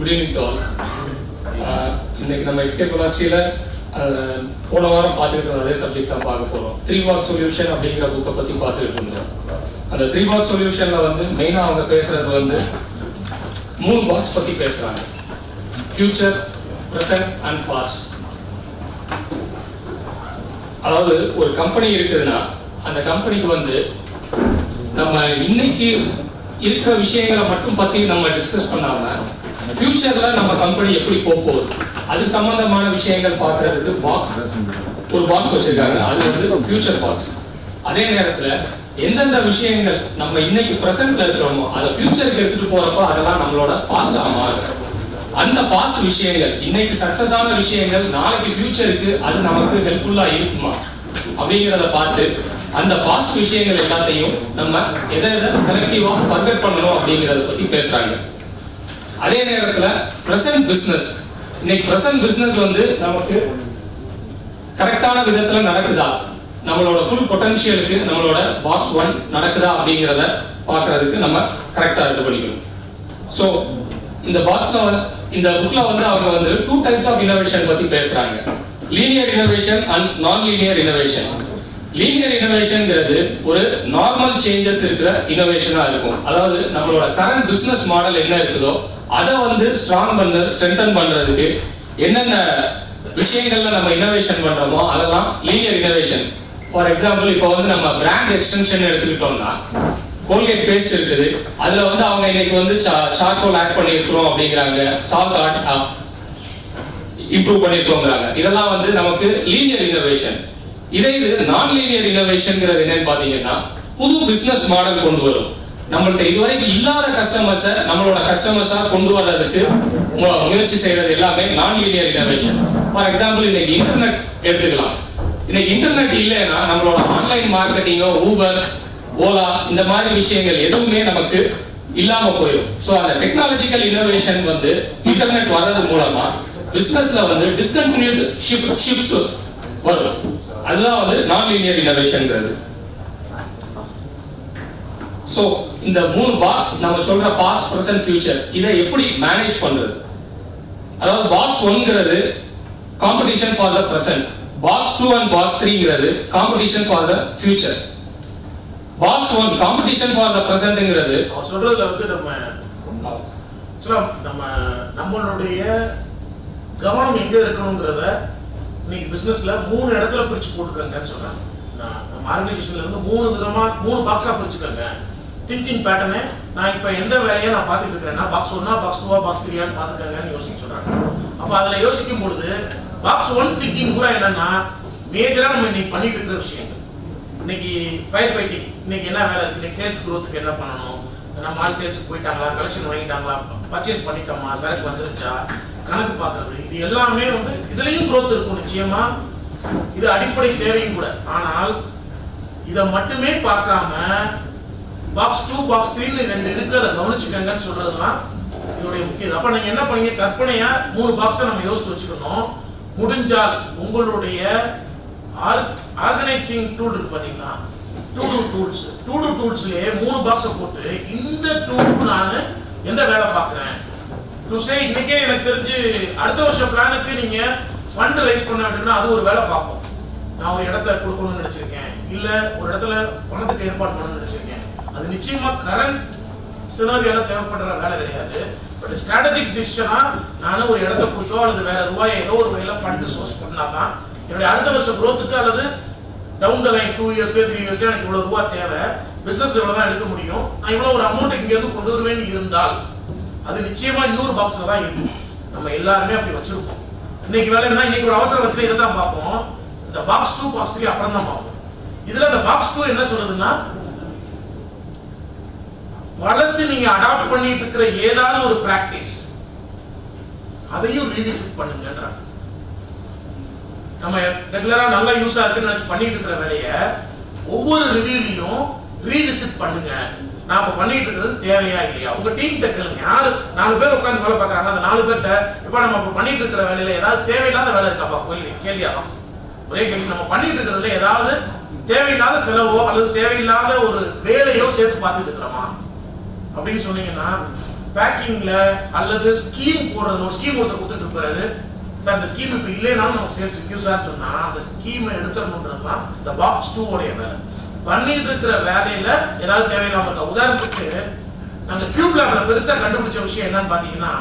Good evening to all இன்னைக்கு நம்ம escape வெலாசிட்டியில் போன வாரம் பார்த்துட்டு இருந்த அதே சப்ஜெக்ட் தான் பார்க்க போகிறோம் த்ரீ வாக் சொல்யூஷன் அப்படிங்கிற புக்கை பற்றி பார்த்துட்டு இருந்தோம் அந்த த்ரீ வாக் சொல்யூஷனில் வந்து மெயினாக அவங்க பேசுறது வந்து மூணு பாக்ஸ் பற்றி பேசுகிறாங்க ஃபியூச்சர் ப்ரெசன்ட் அண்ட் பாஸ்ட் அதாவது ஒரு கம்பெனி இருக்குதுன்னா அந்த கம்பெனிக்கு வந்து நம்ம இன்னைக்கு இருக்கிற விஷயங்களை மட்டும் பத்தி நம்ம டிஸ்கஸ் பண்ணாம ஃபியூச்சர்ல நம்ம கம்பெனி எப்படி போக போகுது அது சம்பந்தமான விஷயங்கள் பார்க்கறதுக்கு பாக்ஸ் ஒரு பாக்ஸ் வச்சிருக்காங்க அது வந்து ஃபியூச்சர் பாக்ஸ் அதே நேரத்துல எந்தெந்த விஷயங்கள் நம்ம இன்னைக்கு பிரசன்ட்ல இருக்கிறோமோ அதை ஃபியூச்சருக்கு எடுத்துட்டு போறப்போ அதெல்லாம் நம்மளோட பாஸ்டா மாறும் அந்த பாஸ்ட் விஷயங்கள் இன்னைக்கு சக்சஸ் ஆன விஷயங்கள் நாளைக்கு ஃபியூச்சருக்கு அது நமக்கு ஹெல்ப்ஃபுல்லா இருக்குமா அப்படிங்கிறத பார்த்து அந்த பாஸ்ட் விஷயங்கள் எல்லாத்தையும் நம்ம எதை எதை செலக்டிவா பர்கட் பண்ணணும் அப்படிங்கிறத பத்தி பேசுறாங்க அதே நேரத்துல பிரசன்ட் பிசினஸ் இன்னைக்கு பிரசன்ட் பிசினஸ் வந்து நமக்கு கரெக்டான விதத்துல நடக்குதா நம்மளோட ஃபுல் பொட்டன்ஷியலுக்கு நம்மளோட பாக்ஸ் ஒன் நடக்குதா அப்படிங்கிறத பார்க்கறதுக்கு நம்ம கரெக்டா இது பண்ணிக்கணும் ஸோ இந்த பாக்ஸ்ல இந்த புக்ல வந்து அவங்க வந்து டூ டைப்ஸ் ஆஃப் இனோவேஷன் பத்தி பேசுறாங்க linear innovation and non linear innovation linear இனோவேஷன்ங்கிறது ஒரு நார்மல் சேஞ்சஸ் இருக்கிற இனோவேஷனா இருக்கும் அதாவது நம்மளோட கரண்ட் பிசினஸ் மாடல் என்ன இருக்குதோ அதை வந்து ஸ்ட்ராங் பண்ண ஸ்ட்ரென்தன் பண்றதுக்கு என்னென்ன விஷயங்கள்ல நம்ம இனோவேஷன் பண்றோமோ அதெல்லாம் லீனியர் இனோவேஷன் ஃபார் எக்ஸாம்பிள் இப்போ வந்து நம்ம பிராண்ட் எக்ஸ்டென்ஷன் எடுத்துக்கிட்டோம்னா கோல்கேட் பேஸ்ட் இருக்குது அதுல வந்து அவங்க இன்னைக்கு வந்து சார்கோல் ஆட் பண்ணியிருக்கிறோம் அப்படிங்கிறாங்க சால்ட் ஆட் இம்ப்ரூவ் பண்ணியிருக்கோங்கிறாங்க இதெல்லாம் வந்து நமக்கு லீனியர் இனோவேஷன் இதே இது நான் லீனியர் இனோவேஷன்ங்கிறது என்னன்னு பாத்தீங்கன்னா புது பிசினஸ் மாடல் கொண்டு வரும் நம்மள்ட்ட இதுவரைக்கும் இல்லாத கஸ்டமர்ஸை நம்மளோட கஸ்டமர்ஸா கொண்டு வர்றதுக்கு மு- முயற்சி செய்யறது எல்லாமே non linear innovation for example இன்னைக்கு இன்டர்நெட் எடுத்துக்கலாம் இன்னைக்கு இன்டர்நெட் இல்லைன்னா நம்மளோட ஆன்லைன் மார்க்கெட்டிங்கோ ஊபர் ஓலா இந்த மாதிரி விஷயங்கள் எதுவுமே நமக்கு இல்லாம போயிடும் சோ அந்த டெக்னாலஜிக்கல் இனோவேஷன் வந்து இன்டர்நெட் வர்றது மூலமா பிசினஸ்ல வந்து டிஸ்கண்டினியூட் ஷிஃப்ட் ஷிஃப்ட்ஸ் வரும் அதுதான் வந்து நான் லீனியர் இனோவேஷன்ங்கிறது சோ இந்த மூணு பாக்ஸ் நம்ம சொல்ற பாஸ்ட் பிரசன்ட் ஃபியூச்சர் இதை எப்படி மேனேஜ் பண்றது அதாவது பாக்ஸ் ஒன்ங்கிறது competition for the present box two and box த்ரீங்கிறது competition for the future box one competition for the பிரசன்ட்ங்கிறது அவர் சொல்றதுல வந்து நம்ம ஆக்சுவலா நம்ம நம்மளுடைய கவனம் எங்க இருக்கணுங்கிறத இன்னைக்கு பிசினஸ்ல மூணு இடத்துல பிரிச்சு போட்டுக்கங்கன்னு சொல்றாங்க நான் நம்ம ஆர்கனைசேஷன்ல இருந்து மூணு விதமா மூணு பாக்ஸா பிரிச்சுக்கோங்க திங்கிங் பேட்டர்னு நான் இப்ப எந்த வேலையை நான் பார்த்துட்டு இருக்கிறேன்னா பாக்ஸ் ஒன்னா பாக்ஸ் டூவா பாக்ஸ் த்ரீயான்னு பார்த்துக்கங்கன்னு யோசிக்க சொல்றாங்க அப்ப அதுல யோசிக்கும் பொழுது பாக்ஸ் ஒன் திங்கிங் கூட என்னன்னா மேஜரா நம்ம இன்னைக்கு பண்ணிட்டு இருக்கிற விஷயங்கள் இன்னைக்கு ஃபயர் ஃபைட்டிங் இன்னைக்கு என்ன வேலை இருக்கு இன்னைக்கு சேல்ஸ் க்கு என்ன பண்ணணும் நம்ம ஆள் சேல்ஸுக்கு போயிட்டாங்களா கலெக்ஷன் வாங்கிட்டாங்களா பர்ச்சேஸ் பண்ணிட்டோமா சரக்கு வந்துருச்சா கணக்கு பார்க்கறது இது எல்லாமே வந்து இதுலயும் growth இருக்கும் நிச்சயமா இது அடிப்படை தேவையும் கூட ஆனால் இதை மட்டுமே பார்க்காம பாக்ஸ் டூ பாக்ஸ் த்ரீன்னு ரெண்டு இருக்கு அதை கவனிச்சுக்கங்கன்னு சொல்றதுலாம் இதோடைய முக்கியம் அப்ப நீங்க என்ன பண்ணீங்க கற்பனையா மூணு பாக்ஸை நம்ம யோசித்து வச்சுக்கணும் முடிஞ்சால் உங்களுடைய ஆர்கனைசிங் டூல் இருக்கு பாத்தீங்கன்னா டூடு டூல்ஸ் டூடு டூல்ஸ்லயே மூணு பாக்ஸை போட்டு இந்த டூல் நான் எந்த வேலை பார்க்குறேன் டு சே இன்னைக்கே எனக்கு தெரிஞ்சு அடுத்த வருஷம் பிளானுக்கு நீங்க ஃபண்ட் ரைஸ் பண்ண அப்படின்னா அது ஒரு வேலை பார்ப்போம் நான் ஒரு இடத்த கொடுக்கணும்னு நினைச்சிருக்கேன் இல்ல ஒரு இடத்துல பணத்துக்கு ஏற்பாடு பண்ணணும்னு நினைச்சிருக்கேன் அது நிச்சயமா கரண்ட் சினாரியால தேவைப்படுற வேலை கிடையாது பட் ஸ்ட்ராட்டஜிக் டிசிஷனா நான் ஒரு இடத்த கொடுத்தோ அல்லது வேற ரூபாய் ஏதோ ஒரு வகையில ஃபண்ட் சோர்ஸ் பண்ணாதான் என்னுடைய அடுத்த வருஷம் growth-க்கு அல்லது டவுன் த லைன் டூ இயர்ஸ்க்கு த்ரீ இயர்ஸ்க்கு எனக்கு இவ்வளவு ரூபா தேவை பிசினஸ் இவ்வளவு தான் எடுக்க முடியும் நான் இவ்வளவு ஒரு அமௌண்ட் இங்க இருந்து கொண்டு வருவேன்னு இருந்தால் அது நிச்சயமா இன்னொரு பாக்ஸ்ல தான் இருக்கு நம்ம எல்லாருமே அப்படி வச்சிருப்போம் இன்னைக்கு வேலை என்ன இன்னைக்கு ஒரு அவசரம் வச்சுட்டு இதை தான் பார்ப்போம் இந்த பாக்ஸ் டூ பாக்ஸ் த்ரீ அப்புறம் தான் பார்ப்போம் இதுல இந்த பாக்ஸ் டூ என்ன சொல்லுதுன்னா பழசு நீங்க அடாப்ட் பண்ணிட்டு இருக்கிற ஏதாவது ஒரு பிராக்டிஸ் அதையும் ரீடிசிட் பண்ணுங்கன்றாங்க நம்ம ரெகுலரா நல்லா யூஸா இருக்குன்னு நினைச்சு பண்ணிட்டு இருக்கிற வேலையை ஒவ்வொரு ரிவ்யூலையும் ரீவிசிட் பண்ணுங்க நான் இப்ப பண்ணிட்டு இருக்கிறது தேவையா இல்லையா உங்க டீம் கிட்ட கேளுங்க யாரு நாலு பேர் உட்கார்ந்து வேலை பார்க்கறாங்க அந்த நாலு பேர்ட்ட இப்ப நம்ம இப்ப பண்ணிட்டு இருக்கிற வேலையில ஏதாவது தேவையில்லாத வேலை இருக்காப்பா கேள்வி கேள்வியாகும் ஒரே கேள்வி நம்ம பண்ணிட்டு இருக்கிறதுல ஏதாவது தேவையில்லாத செலவோ அல்லது தேவையில்லாத ஒரு வேலையோ சேர்த்து பார்த்துட்டு இருக்கிறோமா அப்படின்னு சொன்னீங்கன்னா பேக்கிங்ல அல்லது ஸ்கீம் போடுறது ஒரு ஸ்கீம் ஒருத்தர் கொடுத்துட்டு இருப்பாரு சார் இந்த ஸ்கீம் இப்போ இல்லைனாலும் நமக்கு சேல்ஸ் விற்கும் சார் சொன்னா அந்த ஸ்கீமை எடுத்துடணுன்றது தான் இந்த பாக்ஸ் டூ உடைய வேலை பண்ணிட்டு இருக்கிற வேலையில ஏதாவது தேவையில்லாம இருக்கா உதாரணத்துக்கு நாங்க கியூப் லேப்ல பெருசா கண்டுபிடிச்ச விஷயம் என்னன்னு பாத்தீங்கன்னா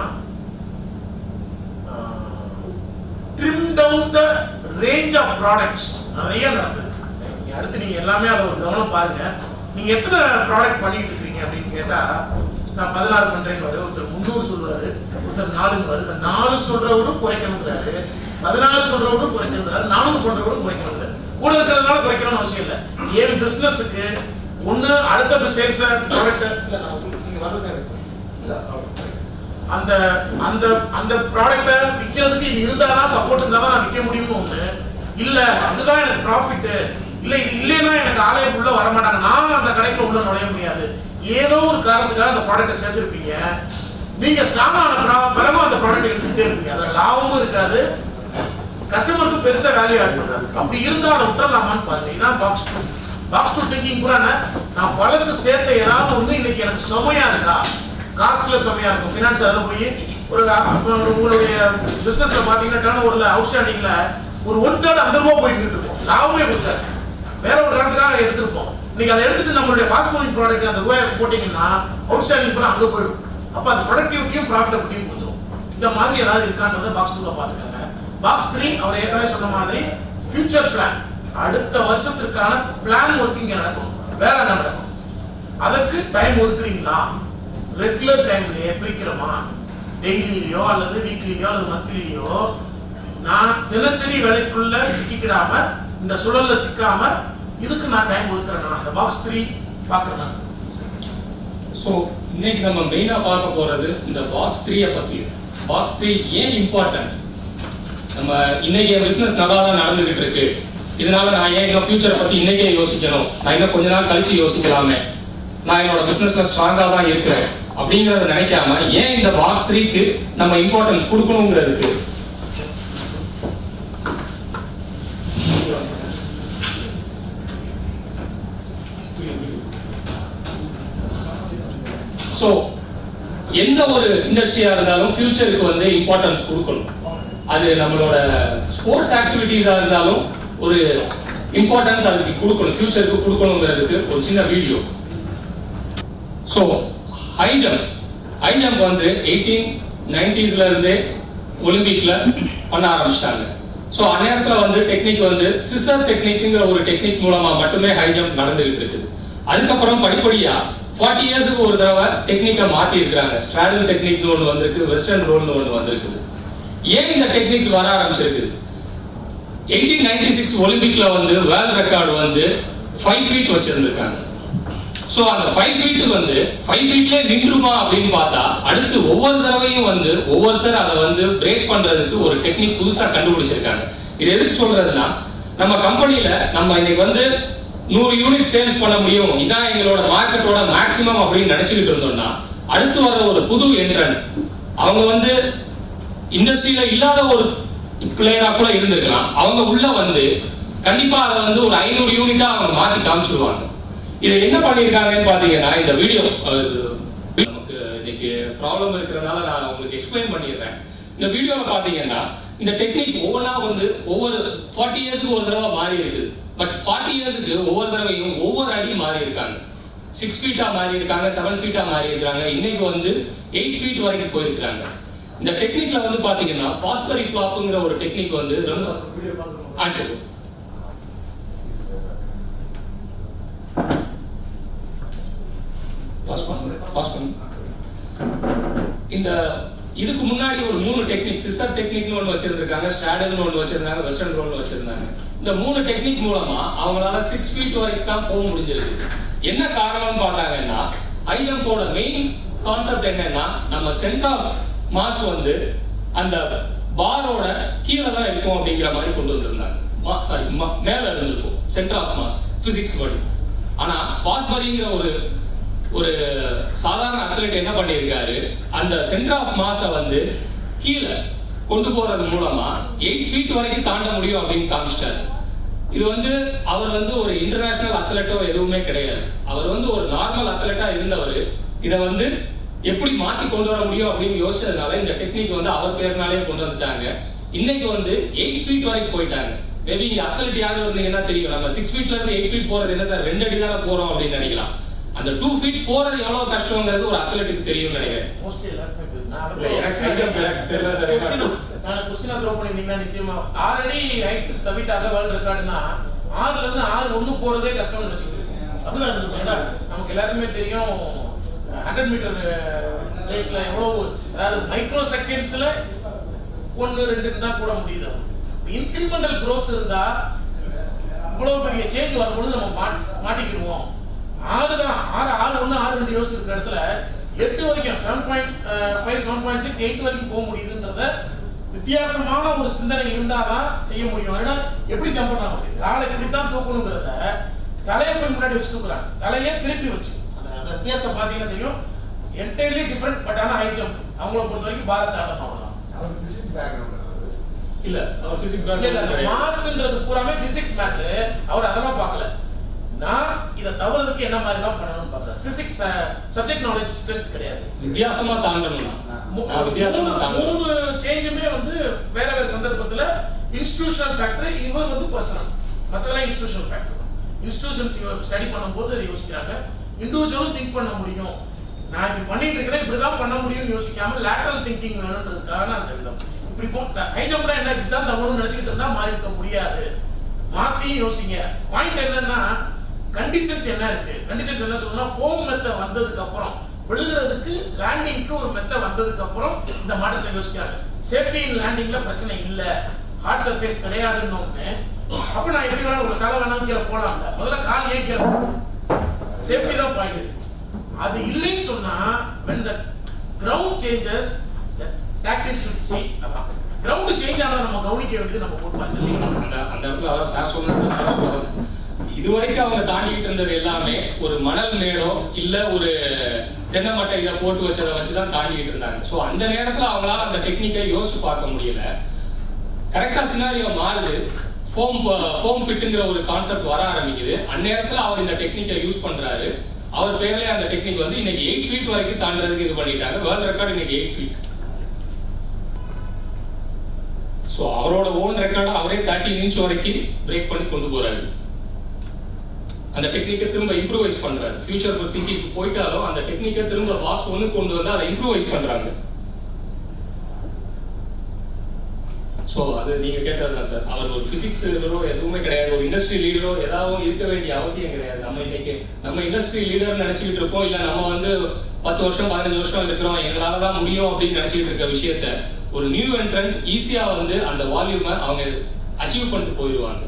trim down the range of products நிறைய நடந்திருக்கு நீங்க அடுத்து நீங்க எல்லாமே அதை ஒரு கவனம் பாருங்க நீங்க எத்தனை ப்ராடக்ட் பண்ணிட்டு இருக்கீங்க அப்படின்னு கேட்டா நான் பதினாறு பண்றேன்னு வரு ஒருத்தர் முந்நூறு சொல்லுவாரு ஒருத்தர் நாலுன்னு வருது நாலு சொல்றவரும் குறைக்கணுங்கிறாரு பதினாறு சொல்றவரும் குறைக்கணுங்கிறாரு நானூறு பண்றவரும் குறைக்கணுங்கிறாரு கூட இருக்கிறதுனால குறைக்கணும்னு அவசியம் இல்லை ஏன் பிசினஸுக்கு ஒண்ணு அடுத்த சேல்ஸ் ப்ராடக்ட் இல்ல நான் உங்களுக்கு நீங்க வந்து அந்த அந்த அந்த ப்ராடக்ட்டை விற்கிறதுக்கு இது இருந்தாதான் சப்போர்ட் இருந்தா தான் நான் விற்க முடியும்னு ஒண்ணு இல்ல அதுதான் எனக்கு ப்ராஃபிட் இல்ல இது இல்லைன்னா எனக்கு ஆலய உள்ள வர மாட்டாங்க நான் அந்த கடைக்குள்ள உள்ள நுழைய முடியாது ஏதோ ஒரு காரணத்துக்காக அந்த ப்ராடக்ட்டை சேர்த்திருப்பீங்க நீங்க ஸ்ட்ராங் ஆன பிற- பிறகும் அந்த ப்ராடக்ட் எடுத்துக்கிட்டே இருப்பீங்க அதுல லாபமும் இருக்காது கஸ்டமருக்கு பெருசா வேல்யூ ஆட் பண்ணாது அப்படி இருந்தா அதை விட்டுறலாமான்னு பாருங்க இதான் box two box two thinking கூட என்ன? நான் பழசு சேர்த்த ஏதாவது ஒண்ணு இன்னைக்கு எனக்கு சுமையா இருக்கா காஸ்ட்ல சுமையா இருக்கும் ஃபினான்ஸ் அதில் போய் ஒரு அப்ப உங்களுடைய பிசினஸ்ல பாத்தீங்கன்னா டர்ன் ஓவர்ல அவுட்ஸ்டாண்டிங்ல ஒரு ஒன் தேர்ட் அந்த ரூபா போயிட்டு இருக்கும் லாபமே கொடுத்தாரு வேற ஒரு காரணத்துக்காக எடுத்திருப்போம் நீங்க அதை எடுத்துட்டு நம்மளுடைய ஃபாஸ்ட் மூவிங் ப்ராடக்ட் அந்த ரூபாய் போட்டீங்கன்னா அவுட்ஸ்டாண்டிங் பூரா அங்க போயிடும் அப்ப அது ப்ரொடக்டிவிட்டியும் ப்ராஃபிட்டபிலிட்டியும் கொடுத்துரும் இந்த மாதிரி ஏதாவது இருக்கான்றதை பாக்ஸ் டூல பாத்துக்கோங்க பாக்ஸ் த்ரீ அவர் ஏற்கனவே சொன்ன மாதிரி ஃபியூச்சர் பிளான் அடுத்த வருஷத்திற்கான பிளான் ஒர்க் இங்க நடக்கும் வேலை என்ன நடக்கும் அதற்கு டைம் ஒதுக்குறீங்களா ரெகுலர் டைம்லயே பிரிக்கிறோமா டெய்லியிலயோ அல்லது வீக்லியோ அல்லது மந்த்லியோ நான் தினசரி வேலைக்குள்ள சிக்கிக்கிடாம இந்த சுழல்ல சிக்காம இதுக்கு நான் டைம் ஒதுக்குறேன் அந்த பாக்ஸ் த்ரீ பாக்குறேன் ஸோ இன்னைக்கு நம்ம மெயினாக பார்க்க போறது இந்த பாக்ஸ் த்ரீயை பற்றி பாக்ஸ் த்ரீ ஏன் இம்பார்ட்டன்ட் நம்ம இன்னைக்கு என் பிசினஸ் நல்லா தான் நடந்துகிட்டு இருக்கு இதனால நான் ஏன் இன்னும் ஃபியூச்சரை பத்தி இன்னைக்கே யோசிக்கணும் நான் இன்னும் கொஞ்ச நாள் கழிச்சு யோசிக்கலாமே நான் என்னோட பிசினஸ்ல ஸ்ட்ராங்கா தான் இருக்கிறேன் அப்படிங்கறத நினைக்காம ஏன் இந்த பாக்ஸ் த்ரீக்கு நம்ம இம்பார்ட்டன்ஸ் கொடுக்கணுங்கிறதுக்கு ஸோ எந்த ஒரு இண்டஸ்ட்ரியா இருந்தாலும் ஃபியூச்சருக்கு வந்து இம்பார்ட்டன்ஸ் கொடுக்கணும் அது நம்மளோட ஸ்போர்ட்ஸ் ஆக்டிவிட்டீஸா இருந்தாலும் ஒரு இம்பார்ட்டன்ஸ் அதுக்கு கொடுக்கணும் ஃபியூச்சருக்கு கொடுக்கணுங்கிறதுக்கு ஒரு சின்ன video so high jump high jump வந்து எயிட்டீன் நைன்டிஸ்ல இருந்தே ஒலிம்பிக்ல பண்ண ஆரம்பிச்சிட்டாங்க ஸோ அந்நேரத்தில் வந்து டெக்னிக் வந்து சிசர் டெக்னிக்ங்கிற ஒரு டெக்னிக் மூலமா மட்டுமே ஹை ஜம்ப் நடந்துகிட்டு இருக்குது அதுக்கப்புறம் படிப்படியா ஃபார்ட்டி இயர்ஸுக்கு ஒரு தடவை டெக்னிக்கை மாத்தி இருக்கிறாங்க ஸ்ட்ராடல் டெக்னிக்னு ஒன்று வந்திருக்கு வெஸ்டர்ன் ரோல்னு ஒன்று வந்திருக்குது ஏன் இந்த டெக்னிக்ஸ் வர ஆரம்பிச்சிருக்குது எயிட்டீன் நைன்டி சிக்ஸ் ஒலிம்பிக்ல வந்து வேர்ல்ட் ரெக்கார்டு வந்து ஃபைவ் ஃபீட் வச்சிருந்திருக்காங்க ஸோ அந்த ஃபைவ் ஃபீட் வந்து ஃபைவ் ஃபீட்லேயே நின்றுமா அப்படின்னு பார்த்தா அடுத்து ஒவ்வொரு தடவையும் வந்து ஒவ்வொருத்தர் அதை வந்து பிரேக் பண்றதுக்கு ஒரு டெக்னிக் புதுசா கண்டுபிடிச்சிருக்காங்க இது எதுக்கு சொல்றதுன்னா நம்ம கம்பெனில நம்ம இன்னைக்கு வந்து நூறு யூனிட் சேல்ஸ் பண்ண முடியும் இதான் எங்களோட மார்க்கெட்டோட மேக்ஸிமம் அப்படின்னு நினைச்சுக்கிட்டு இருந்தோம்னா அடுத்து வர ஒரு புது என்ட்ரன் அவங்க வந்து இண்டஸ்ட்ரியில இல்லாத ஒரு பிளேயரா கூட இருந்திருக்கலாம் அவங்க உள்ள வந்து கண்டிப்பா அதை வந்து ஒரு ஐநூறு யூனிட்டா அவங்க மாத்தி காமிச்சிருவாங்க இது என்ன பண்ணிருக்காங்கன்னு பாத்தீங்கன்னா இந்த வீடியோ நமக்கு இன்னைக்கு ப்ராப்ளம் இருக்கிறதுனால நான் உங்களுக்கு எக்ஸ்பிளைன் பண்ணிடுறேன் இந்த வீடியோல பாத்தீங்கன்னா இந்த டெக்னிக் ஒவ்வொன்றா வந்து ஒவ்வொரு ஃபார்ட்டி இயர்ஸ்க்கு ஒரு தடவை மாறி இருக்குது பட் ஃபார்ட்டி இயர்ஸ்க்கு ஒவ்வொரு தடவையும் ஒவ்வொரு அடி மாறி இருக்காங்க சிக்ஸ் ஃபீட்டா மாறி இருக்காங்க செவன் ஃபீட்டா மாறி இருக்காங்க இன்னைக்கு வந்து எயிட் ஃபீட் வரைக்கும் போயிருக்காங்க இந்த டெக்னிக்ல வந்து பாத்தீங்கன்னா பாஸ்பரி ஃபிளாப்புங்கிற ஒரு டெக்னிக் வந்து ரொம்ப ஆ சரி பாஸ் பாஸ் பாஸ் பண்ணு இந்த இதுக்கு முன்னாடி ஒரு மூணு டெக்னிக் சிஸ்டர் டெக்னிக்னு ஒன்று வச்சிருந்திருக்காங்க ஸ்ட்ராடல்னு ஒன்று வச்சிருந்தாங்க வெஸ்டர்ன் ரோல்னு வச்சிருந்தாங்க இந்த மூணு டெக்னிக் மூலமா அவங்களால சிக்ஸ் ஃபீட் வரைக்கும் தான் போக முடிஞ்சிருக்கு என்ன காரணம்னு பார்த்தாங்கன்னா ஹை ஜம்போட மெயின் கான்செப்ட் என்னன்னா நம்ம சென்டர் ஆஃப் மாஸ் வந்து அந்த பாரோட கீழே தான் இருக்கும் அப்படிங்கிற மாதிரி கொண்டு வந்திருந்தாங்க சாரி மேல இருந்திருக்கும் சென்டர் ஆஃப் மாஸ் பிசிக்ஸ் படி ஆனா ஃபாஸ்பரிங்கிற ஒரு ஒரு சாதாரண அத்லெட் என்ன பண்ணியிருக்காரு அந்த சென்டர் ஆஃப் மாஸை வந்து கீழே கொண்டு போறது மூலமா எயிட் ஃபீட் வரைக்கும் தாண்ட முடியும் அப்படின்னு காமிச்சிட்டாரு இது வந்து அவர் வந்து ஒரு இன்டர்நேஷனல் அத்லெட்டோ எதுவுமே கிடையாது அவர் வந்து ஒரு நார்மல் அத்லெட்டா இருந்தவர் இதை வந்து எப்படி மாத்தி கொண்டு வர முடியும் அப்படின்னு யோசிச்சதுனால இந்த டெக்னிக் வந்து அவர் பேர்னாலே கொண்டு வந்துட்டாங்க இன்னைக்கு வந்து எயிட் ஃபீட் வரைக்கும் போயிட்டாங்க மேபி இங்க அத்லட் யாரும் இருந்தீங்கன்னா தெரியும் நம்ம சிக்ஸ் ஃபீட்ல இருந்து எயிட் ஃபீட் போறது என்ன சார் ரெண்டு அடி தானே போறோம் அப்படின்னு நினைக்கலாம் அந்த டூ ஃபீட் போறது எவ்வளவு கஷ்டங்கிறது ஒரு அத்லட்டுக்கு தெரியும்னு நினைக்கிறேன் மோஸ்ட்லி எல்லாருக்குமே தெரியும். நான் இல்ல, எனக்கு high jump எனக்கு தெரியல sir. Question- நான் கொஸ்டினா த்ரோ பண்ணிருந்தீங்கன்னா நிச்சயமா ஆல்ரெடி ஹைட் தவிட்டாங்க வேர்ல்ட் ரெக்கார்டுனா ஆறுல இருந்து ஆறு ஒண்ணு போறதே கஷ்டம்னு நினைச்சிட்டு இருக்கோம் அப்படிதான் இருக்கும் ஏன்னா நமக்கு எல்லாருக்குமே தெரியும் ஹண்ட்ரட் மீட்டர் ரேஸ்ல எவ்வளவு அதாவது மைக்ரோ செகண்ட்ஸ்ல ஒன்னு ரெண்டு தான் கூட முடியுது இன்கிரிமெண்டல் growth இருந்தா இவ்வளவு பெரிய சேஞ்ச் வரும்போது நம்ம மாட்- மாட்டிக்கிடுவோம் ஆறு தான் ஆறு ஆறு ஒன்று ஆறு ரெண்டு யோசிச்சு இருக்கிற இடத்துல எட்டு வரைக்கும் seven point five seven point six eight வரைக்கும் போக முடியுதுன்றத வித்தியாசமான ஒரு சிந்தனை இருந்தாதான் செய்ய முடியும் ஏன்னா எப்படி ஜம்ப் பண்ண முடியும் காலை இப்படி தான் தூக்கணுங்கிறத தலையை போய் முன்னாடி வச்சு தூக்குறாங்க தலையே திருப்பி வச்சு அந்த அந்த வித்தியாசத்தை பார்த்தீங்கன்னா தெரியும் என்டையர்லி டிஃப்ரெண்ட் பட் ஆனால் ஹை ஜம்ப் அவங்கள பொறுத்த வரைக்கும் பாரத் ஆடணும் அவ்வளோதான் அவருக்கு பிசிக்ஸ் பேக்ரவுண்ட் இல்ல அவர் பிசிக்ஸ் இல்ல, இல்ல, அந்த மாஸ்ன்றது பூராமே பிசிக்ஸ் மேட்ரு அவர் அதெல்லாம் பார்க்கல நான் இதை தவறதுக்கு என்ன மாதிரி தான் பண்ணணும்னு பார்க்கறேன் பிசிக்ஸ் சப்ஜெக்ட் நாலேஜ் ஸ்ட்ரென்த் கிடையாது வித்தியாசமா தாண்டணும்னா மூ- நான் வித்தியாசமா மூணு தாண்டணும் மூணு சேஞ்சுமே வந்து வேற வேற சந்தர்ப்பத்துல இன்ஸ்டிடியூஷனல் ஃபேக்டர் இவர் வந்து பர்சனல் மற்றதெல்லாம் இன்ஸ்டிடியூஷனல் ஃபேக்டர் இன்ஸ்டிடியூஷன்ஸ் இவர் ஸ்டடி பண்ணும்போது அதை யோசிக்கிறாங்க இண்டிவிஜுவலும் திங்க் பண்ண முடியும் நான் இப்படி பண்ணிட்டு இருக்கிறேன் இப்படி தான் பண்ண முடியும்னு யோசிக்காம லேட்டரல் திங்கிங் வேணுன்றதுக்கான அந்த விதம் இப்படி போ ஹை ஜம்ப்னா என்ன இப்படி தான் தவறுன்னு நினைச்சிட்டு இருந்தா மாறி இருக்க முடியாது மாத்தி யோசிங்க பாயிண்ட் என்னன்னா கண்டிஷன்ஸ் என்ன இருக்கு கண்டிஷன்ஸ் என்ன சொல்லுன்னா ஃபோம் மெத்த வந்ததுக்கு அப்புறம் விழுகிறதுக்கு லேண்டிங்க்கு ஒரு மெத்த வந்ததுக்கு அப்புறம் இந்த மாற்றத்தை யோசிக்கிறாங்க சேஃப்டி இன் லேண்டிங்ல பிரச்சனை இல்ல ஹார்ட் சர்ஃபேஸ் கிடையாதுன்னு ஒண்ணு அப்ப நான் எப்படி வேணாலும் ஒரு தலை வேணாலும் கீழே போலாம்ல முதல்ல கால் ஏன் கீழே சேஃப்டி தான் பாயிண்ட் அது இல்லைன்னு சொன்னா when the ground changes the tactics should see அதான் கிரவுண்ட் சேஞ்ச் ஆனதை நம்ம கவனிக்க வேண்டியது நம்ம பொறுப்பா சரி அந்த அந்த இடத்துல அதான் சார் சொன்னது நான் சொல்றது. இதுவரைக்கும் அவங்க தாண்டிட்டு இருந்தது எல்லாமே ஒரு மணல் மேடோ இல்ல ஒரு தென்னை மட்டையில போட்டு வச்சதை வச்சுதான் தாண்டிட்டு இருந்தாங்க சோ அந்த நேரத்துல அவங்களால அந்த டெக்னிக்கை யோசிச்சு பார்க்க முடியல கரெக்டா சினாரியோ மாறுது ஃபோம் ஃபோம் பிட்டுங்கிற ஒரு கான்செப்ட் வர ஆரம்பிக்குது அந்நேரத்துல அவர் இந்த டெக்னிக்கை யூஸ் பண்றாரு அவர் பேர்லயே அந்த டெக்னிக் வந்து இன்னைக்கு எயிட் ஃபீட் வரைக்கும் தாண்டறதுக்கு இது பண்ணிட்டாங்க வேர்ல்ட் ரெக்கார்ட் இன்னைக்கு எயிட் ஃபீட் ஸோ அவரோட ஓன் ரெக்கார்டை அவரே தேர்ட்டி இன்ச் வரைக்கும் பிரேக் பண்ணி கொண்டு போறாரு அந்த டெக்னிக்கை திரும்ப இம்ப்ரூவைஸ் பண்றாரு ஃபியூச்சர் திங்கிங் போயிட்டாலும் அந்த டெக்னிக்கை திரும்ப பாக்ஸ் ஒன்று கொண்டு வந்து அதை இம்ப்ரூவைஸ் பண்றாங்க ஸோ அது நீங்க கேட்டது தான் சார் அவர் ஒரு பிசிக்ஸ் லீடரோ எதுவுமே கிடையாது ஒரு இண்டஸ்ட்ரி லீடரோ ஏதாவது இருக்க வேண்டிய அவசியம் கிடையாது நம்ம இன்னைக்கு நம்ம இண்டஸ்ட்ரி லீடர் நினைச்சுக்கிட்டு இருப்போம் இல்ல நம்ம வந்து பத்து வருஷம் பதினஞ்சு வருஷம் இருக்கிறோம் எங்களால தான் முடியும் அப்படின்னு நினைச்சிட்டு இருக்க விஷயத்த ஒரு நியூ என்ட்ரண்ட் ஈஸியா வந்து அந்த வால்யூமை அவங்க அச்சீவ் பண்ணிட்டு போயிடுவாங்க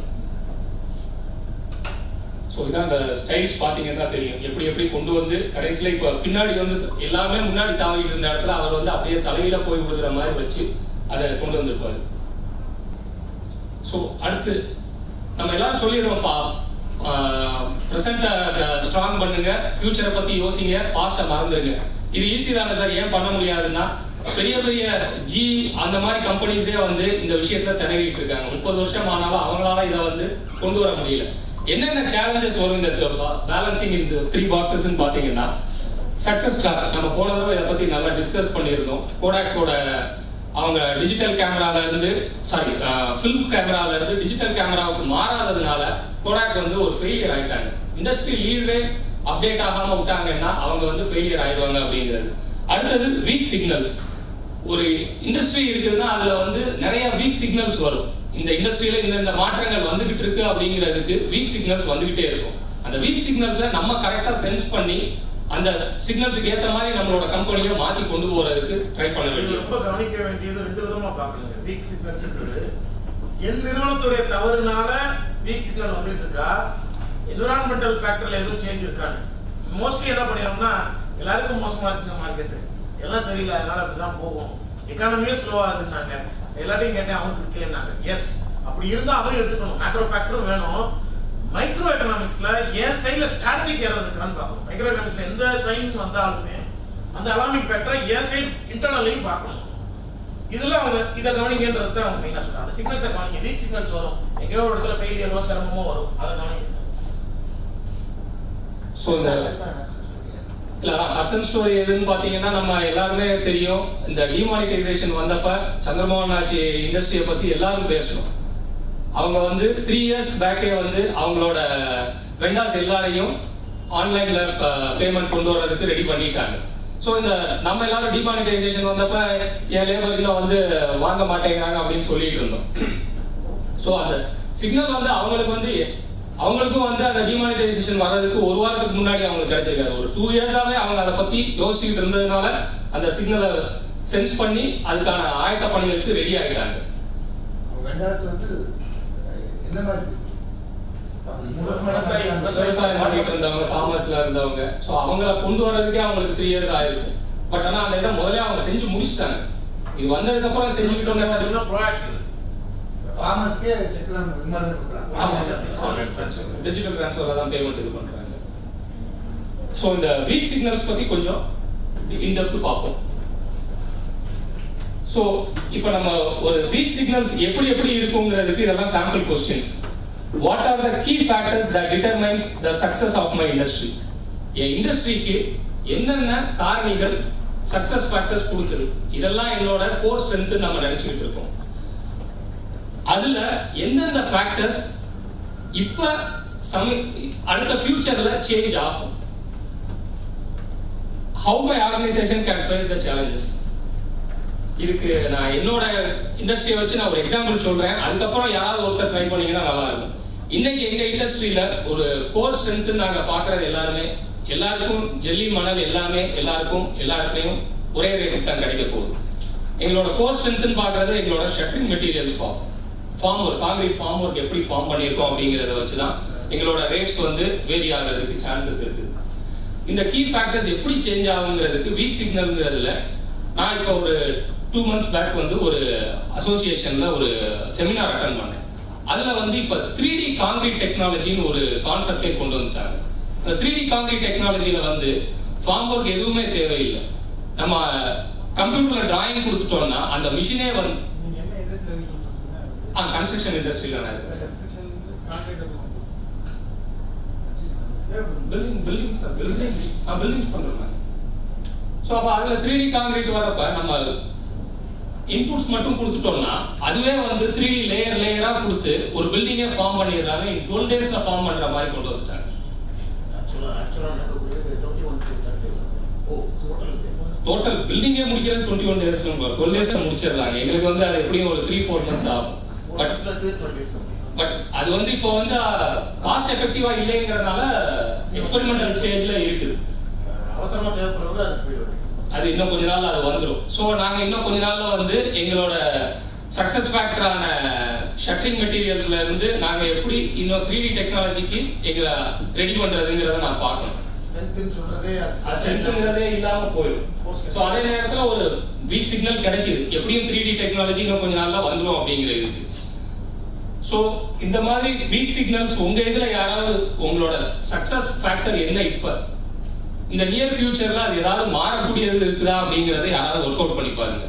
ஸோ இதான் அந்த ஸ்டைல்ஸ் பார்த்தீங்கன்னா தெரியும் எப்படி எப்படி கொண்டு வந்து கடைசியில் இப்போ பின்னாடி வந்து எல்லாமே முன்னாடி தாவிட்டு இருந்த இடத்துல அவர் வந்து அப்படியே தலையில போய் விழுகிற மாதிரி வச்சு அதை கொண்டு வந்திருப்பாரு ஸோ அடுத்து நம்ம எல்லாரும் சொல்லிடுறோம் ஃபா ப்ரெசென்ட்டை ஸ்ட்ராங் பண்ணுங்க ஃபியூச்சரை பத்தி யோசிங்க பாஸ்ட்டை மறந்துடுங்க இது ஈஸி தானே சார் ஏன் பண்ண முடியாதுன்னா பெரிய பெரிய ஜி அந்த மாதிரி கம்பெனிஸே வந்து இந்த விஷயத்துல திணறிட்டு இருக்காங்க முப்பது வருஷம் ஆனாலும் அவங்களால இதை வந்து கொண்டு வர முடியல என்னென்ன சேலஞ்சஸ் வரும் இந்த பேலன்சிங் இந்த த்ரீ பாக்ஸஸ் பாத்தீங்கன்னா சக்சஸ் ஸ்டார் நம்ம போன தடவை இதை பத்தி நல்லா டிஸ்கஸ் பண்ணியிருந்தோம் கோடாக்கோட அவங்க டிஜிட்டல் கேமரால இருந்து சாரி ஃபிலிம் கேமரால இருந்து டிஜிட்டல் கேமராவுக்கு மாறாததுனால கோடாக் வந்து ஒரு ஃபெயிலியர் ஆயிட்டாங்க இண்டஸ்ட்ரி லீடரே அப்டேட் ஆகாம விட்டாங்கன்னா அவங்க வந்து ஃபெயிலியர் ஆயிடுவாங்க அப்படிங்கிறது அடுத்தது வீக் சிக்னல்ஸ் ஒரு இண்டஸ்ட்ரி இருக்குதுன்னா அதுல வந்து நிறைய வீக் சிக்னல்ஸ் வரும் இந்த இண்டஸ்ட்ரியில இந்த இந்த மாற்றங்கள் வந்துகிட்டு இருக்கு அப்படிங்கிறதுக்கு வீக் சிக்னல்ஸ் வந்துகிட்டே இருக்கும் அந்த வீக் சிக்னல்ஸை நம்ம கரெக்டா சென்ஸ் பண்ணி அந்த சிக்னல்ஸுக்கு ஏத்த மாதிரி நம்மளோட கம்பெனியை மாத்தி கொண்டு போறதுக்கு ட்ரை பண்ண இது வேண்டியது ரொம்ப கவனிக்க வேண்டியது ரெண்டு விதமா பார்க்கணுங்க வீக் சிக்னல்ஸ்ன்றது என் நிறுவனத்துடைய தவறுனால வீக் சிக்னல் வந்துட்டு இருக்கா என்விரான்மெண்டல் ஃபேக்டர்ல எதுவும் சேஞ்ச் இருக்கான்னு மோஸ்ட்லி என்ன பண்ணிடுறோம்னா எல்லாருக்கும் மோசமா இருக்குங்க மார்க்கெட் எல்லாம் சரியில்லை அதனால அப்படிதான் போகும் எக்கானமியே ஸ்லோவா இருக்குன்னாங்க எல்லாத்தையும் கேட்டேன் அவனுக்கு இருக்கலன்னாங்க எஸ் அப்படி இருந்தா அதையும் எடுத்துக்கணும் மேக்ரோ ஃபேக்டரும் வேணும் மைக்ரோ எக்கனாமிக்ஸ்ல என் சைட்ல ஸ்ட்ராட்டஜிக் எரர் இருக்கான்னு பார்க்கணும் மைக்ரோ எக்கனாமிக்ஸ்ல எந்த சைன் வந்தாலுமே அந்த அலாமிக் ஃபேக்டரை என் சைடு இன்டர்னலையும் பார்க்கணும் இதுல அவங்க இதை கவனிங்கன்றது தான் அவங்க மெயினா சொல்றாங்க அந்த சிக்னல்ஸை கவனிங்க வீக் சிக்னல்ஸ் வரும் எங்கேயோ ஒரு இடத்துல ஃபெயிலியரோ சிரமமோ வரும் அதை கவனிங்க ஸோ இந்த இல்ல ஹட்சன் ஸ்டோரி எதுன்னு பாத்தீங்கன்னா நம்ம எல்லாருமே தெரியும் இந்த டிமானிட்டைசேஷன் வந்தப்ப சந்திரமோகன் ஆட்சி இண்டஸ்ட்ரியை பத்தி எல்லாரும் பேசணும் அவங்க வந்து த்ரீ இயர்ஸ் பேக்கே வந்து அவங்களோட வெண்டாஸ் எல்லாரையும் ஆன்லைன்ல பேமெண்ட் கொண்டு வர்றதுக்கு ரெடி பண்ணிட்டாங்க ஸோ இந்த நம்ம எல்லாரும் டிமானிட்டைசேஷன் வந்தப்ப என் லேபர்ல வந்து வாங்க மாட்டேங்கிறாங்க அப்படின்னு சொல்லிட்டு இருந்தோம் ஸோ அந்த சிக்னல் வந்து அவங்களுக்கு வந்து அவங்களுக்கும் வந்து அந்த டிமானிட்டைசேஷன் வர்றதுக்கு ஒரு வாரத்துக்கு முன்னாடி அவங்களுக்கு கிடைச்சிருக்காரு ஒரு டூ இயர்ஸாவே அவங்க அதை பத்தி யோசிச்சுட்டு இருந்ததுனால அந்த சிக்னலை சென்ஸ் பண்ணி அதுக்கான ஆயத்த பணிகளுக்கு ரெடி ஆயிட்டாங்க வெண்டார்ஸ் வந்து அஹ், என்ன மாதிரி விவசாயி, விவசாயம் பண்ணிட்டு இருந்தவங்க ஃபார்மர்ஸ்ல இருந்தவங்க ஸோ அவங்கள கொண்டு வர்றதுக்கே அவங்களுக்கு த்ரீ இயர்ஸ் ஆயிருக்கும் பட் ஆனா அந்த இதை முதல்ல அவங்க செஞ்சு முடிச்சிட்டாங்க இது வந்ததுக்கு அப்புறம் செஞ்சுக்கிட்டோங்க பார்த்தீங்கன்னா ப்ரோஆக்டிவ் ஃபார்மர்ஸ்க்கே செக்லாம் இது மாதிரி தான் கொடுக்குறாங்க டிஜிட்டல் டிரான்ஸ்ஃபர்ல தான் பேமெண்ட் இது பண்றாங்க ஸோ இந்த வீக் சிக்னல்ஸ் பத்தி கொஞ்சம் இன்டெப்த் பார்ப்போம் ஸோ இப்போ நம்ம ஒரு வீக் சிக்னல்ஸ் எப்படி எப்படி இருக்குங்கிறதுக்கு இதெல்லாம் sample questions what are the key factors that determines the success of my industry என் இண்டஸ்ட்ரிக்கு என்னென்ன காரணிகள் சக்சஸ் ஃபேக்டர்ஸ் கொடுக்குது இதெல்லாம் எங்களோட கோர் ஸ்ட்ரென்த் நம்ம நினைச்சுக்கிட்டு இருக்கோம் அதுல எந்தெந்த ஃபேக்டர்ஸ் இப்ப சமி அடுத்த ஃபியூச்சர்ல சேஞ்ச் ஆகும் how my organisation can face the challenges இதுக்கு நான் என்னோட இண்டஸ்ட்ரியை வச்சு நான் ஒரு எக்ஸாம்பிள் சொல்றேன் அதுக்கப்புறம் யாராவது ஒருத்தர் ட்ரை பண்ணீங்கன்னா நல்லா இருக்கும் இன்னைக்கு எங்க இண்டஸ்ட்ரியில ஒரு கோர் ஸ்ட்ரென்த் நாங்க பாக்குறது எல்லாருமே எல்லாருக்கும் ஜெல்லி மணல் எல்லாமே எல்லாருக்கும் எல்லா இடத்துலயும் ஒரே ரேட்டுக்கு தான் கிடைக்க போகுது எங்களோட கோர் ஸ்ட்ரென்த்னு பாக்குறது எங்களோட ஷட்டரிங் மெட்டீரியல்ஸ் பார்ப்போம் form work concrete form work எப்படி ஃபார்ம் பண்ணியிருக்கோம் அப்படிங்கிறத வச்சு தான் எங்களோட ரேட்ஸ் வந்து வேரி ஆகிறதுக்கு சான்சஸ் இருக்கு இந்த கீ ஃபேக்டர்ஸ் எப்படி சேஞ்ச் ஆகுங்கிறதுக்கு வீக் சிக்னல்ங்கிறதுல நான் இப்போ ஒரு டூ மந்த்ஸ் பேக் வந்து ஒரு அசோசியேஷன்ல ஒரு செமினார் அட்டன் பண்ணேன் அதுல வந்து இப்போ த்ரீ டி காங்கிரீட் டெக்னாலஜின்னு ஒரு கான்செப்டே கொண்டு வந்துட்டாங்க அந்த த்ரீ டி காங்கிரீட் டெக்னாலஜியில வந்து ஃபார்ம் ஒர்க் எதுவுமே தேவையில்லை நம்ம கம்ப்யூட்டர்ல டிராயிங் கொடுத்துட்டோம்னா அந்த மிஷினே வந்து நீங்க என்ன இண்டஸ்ட்ரியில் இருக்கீங்க கன்ஸ்ட்ரக்ஷன் இண்டஸ்ட்ரியில நான் இருக்கேன் கன்ஸ்ட்ரக்ஷன் கான்ட்ராக்டர் பில்டிங் பில்டிங்ஸ் தான் பில்டிங்ஸ் நான் பில்டிங்ஸ் பண்றேன் ஸோ அப்போ அதுல த்ரீ டி காங்கிரீட் வரப்ப நம்ம இன்புட்ஸ் மட்டும் கொடுத்துட்டோம்னா அதுவே வந்து த்ரீ டி லேயர் லேயரா கொடுத்து ஒரு பில்டிங்கே ஃபார்ம் பண்ணிடுறாங்க இன் டுவெல் டேஸ்ல ஃபார்ம் பண்ற மாதிரி கொண்டு வந்துட்டாங்க ஆக்சுவலா ஆக்சுவலா நடக்கக்கூடியது twenty one oh total total பில்டிங்கே முடிக்கிறது டுவெண்ட்டி ஒன் டேஸ் டுவெல் டேஸ்ல முடிச்சிடுறாங்க எங்களுக்கு வந்து அது எப்படியும் ஒரு த்ரீ ஃபோர் மந்த்ஸ் ஆகும் பட் பட் அது வந்து இப்போ வந்து காஸ்ட் எஃபெக்டிவா இல்லைங்கிறதுனால எக்ஸ்பெரிமெண்டல் ஸ்டேஜ்ல இருக்குது அவசரமா தேவைப்படுறது அது போயிடுவாங்க அது இன்னும் கொஞ்ச நாள்ல அது வந்துடும் ஸோ நாங்க இன்னும் கொஞ்ச நாள்ல வந்து எங்களோட சக்சஸ் ஃபேக்டரான ஷட்டரிங் மெட்டீரியல்ஸ்ல இருந்து நாங்க எப்படி இன்னும் த்ரீ டி டெக்னாலஜிக்கு எங்களை ரெடி பண்றதுங்கிறத நான் பார்க்கணும் ஸ்ட்ரென்த்னு சொல்றதே அது ஸ்ட்ரென்த்ங்கிறதே இல்லாம போயிடும் ஸோ அதே நேரத்துல ஒரு வீக் சிக்னல் கிடைக்குது எப்படியும் த்ரீ டி டெக்னாலஜி இன்னும் கொஞ்ச நாள்ல வந்துடும் அப்படிங்கிற இதுக்கு ஸோ இந்த மாதிரி வீக் சிக்னல்ஸ் உங்க இதுல யாராவது உங்களோட சக்சஸ் ஃபேக்டர் என்ன இப்ப இந்த நியர் ஃபியூச்சர்ல அது ஏதாவது மாறக்கூடியது இருக்குதா அப்படிங்கறத யாராவது ஒர்க் அவுட் பண்ணி பாருங்க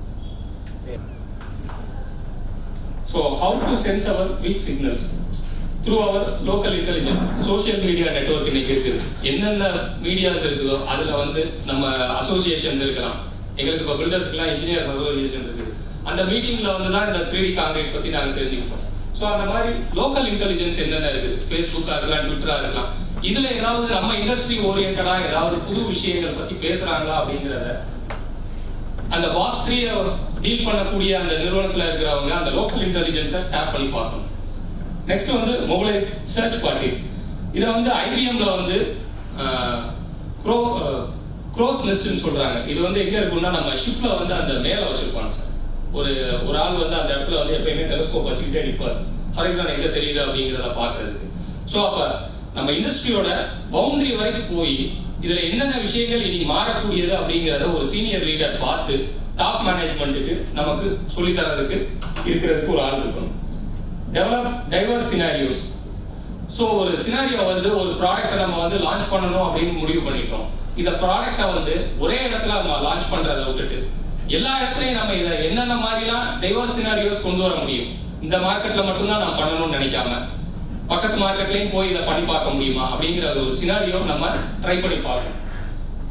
so how to sense our weak signals through our local intelligence social media network இன்னைக்கு இருக்குது எந்தெந்த மீடியாஸ் இருக்குதோ அதுல வந்து நம்ம அசோசியேஷன்ஸ் இருக்கலாம் எங்களுக்கு இப்போ பில்டர்ஸ்க்குலாம் இன்ஜினியர்ஸ் அசோசியேஷன் இருக்குது அந்த மீட்டிங்ல வந்து தான் இந்த த்ரீ டி காங்கிரீட் பத்தி நாங்க தெரிஞ்சுக்கிட்டோம் ஸோ அந்த மாதிரி லோக்கல் இன்டெலிஜென்ஸ் என்னென்ன இருக்குது ஃபேஸ்புக்கா இருக்கலாம் ட்விட்டரா இருக்கலாம் இதுல ஏதாவது நம்ம இண்டஸ்ட்ரி ஓரியன்டா ஏதாவது புது விஷயங்கள் பத்தி பேசுறாங்களா அப்படிங்கிறத அந்த பாக்ஸ் த்ரீ டீல் பண்ணக்கூடிய அந்த நிறுவனத்துல இருக்கிறவங்க அந்த லோக்கல் இன்டெலிஜென்ஸை டேப் பண்ணி பார்க்கணும் நெக்ஸ்ட் வந்து மொபைலைஸ் சர்ச் பார்ட்டிஸ் இதை வந்து ஐபிஎம்ல வந்து க்ரோ க்ரோஸ் லிஸ்ட்னு சொல்றாங்க இது வந்து எங்க இருக்கும்னா நம்ம ஷிப்ல வந்து அந்த மேல வச்சிருப்பாங்க சார் ஒரு ஒரு ஆள் வந்து அந்த இடத்துல வந்து எப்பயுமே டெலிஸ்கோப் வச்சுக்கிட்டே நிற்பார் ஹரிசான் எங்க தெரியுது அப்படிங்கிறத பாக்குறதுக்கு ஸோ அப்ப நம்ம இண்டஸ்ட்ரியோட பவுண்டரி வரைக்கும் போய் இதுல என்னென்ன விஷயங்கள் இனி மாறக்கூடியது அப்படிங்கிறத ஒரு சீனியர் லீடர் பார்த்து டாப் மேனேஜ்மெண்ட்டுக்கு நமக்கு சொல்லித் தரதுக்கு இருக்கிறதுக்கு ஒரு ஆள் இருக்கணும் டெவலப் டைவர்ஸ் சினாரியோஸ் ஸோ ஒரு சினாரியோ வந்து ஒரு ப்ராடக்ட்டை நம்ம வந்து லான்ச் பண்ணணும் அப்படின்னு முடிவு பண்ணிட்டோம் இந்த ப்ராடக்ட்டை வந்து ஒரே இடத்துல நம்ம லான்ச் பண்றதை விட்டுட்டு எல்லா இடத்துலயும் நம்ம இதை என்னென்ன மாதிரிலாம் டைவர்ஸ் சினாரியோஸ் கொண்டு வர முடியும் இந்த மார்க்கெட்ல மட்டும்தான் நான் பண்ணணும்னு நினைக்காம பக்கத்து மார்க்கெட்லயும் போய் இதை பண்ணி பார்க்க முடியுமா அப்படிங்கிற ஒரு சினாரியோ நம்ம ட்ரை பண்ணி பார்க்கணும்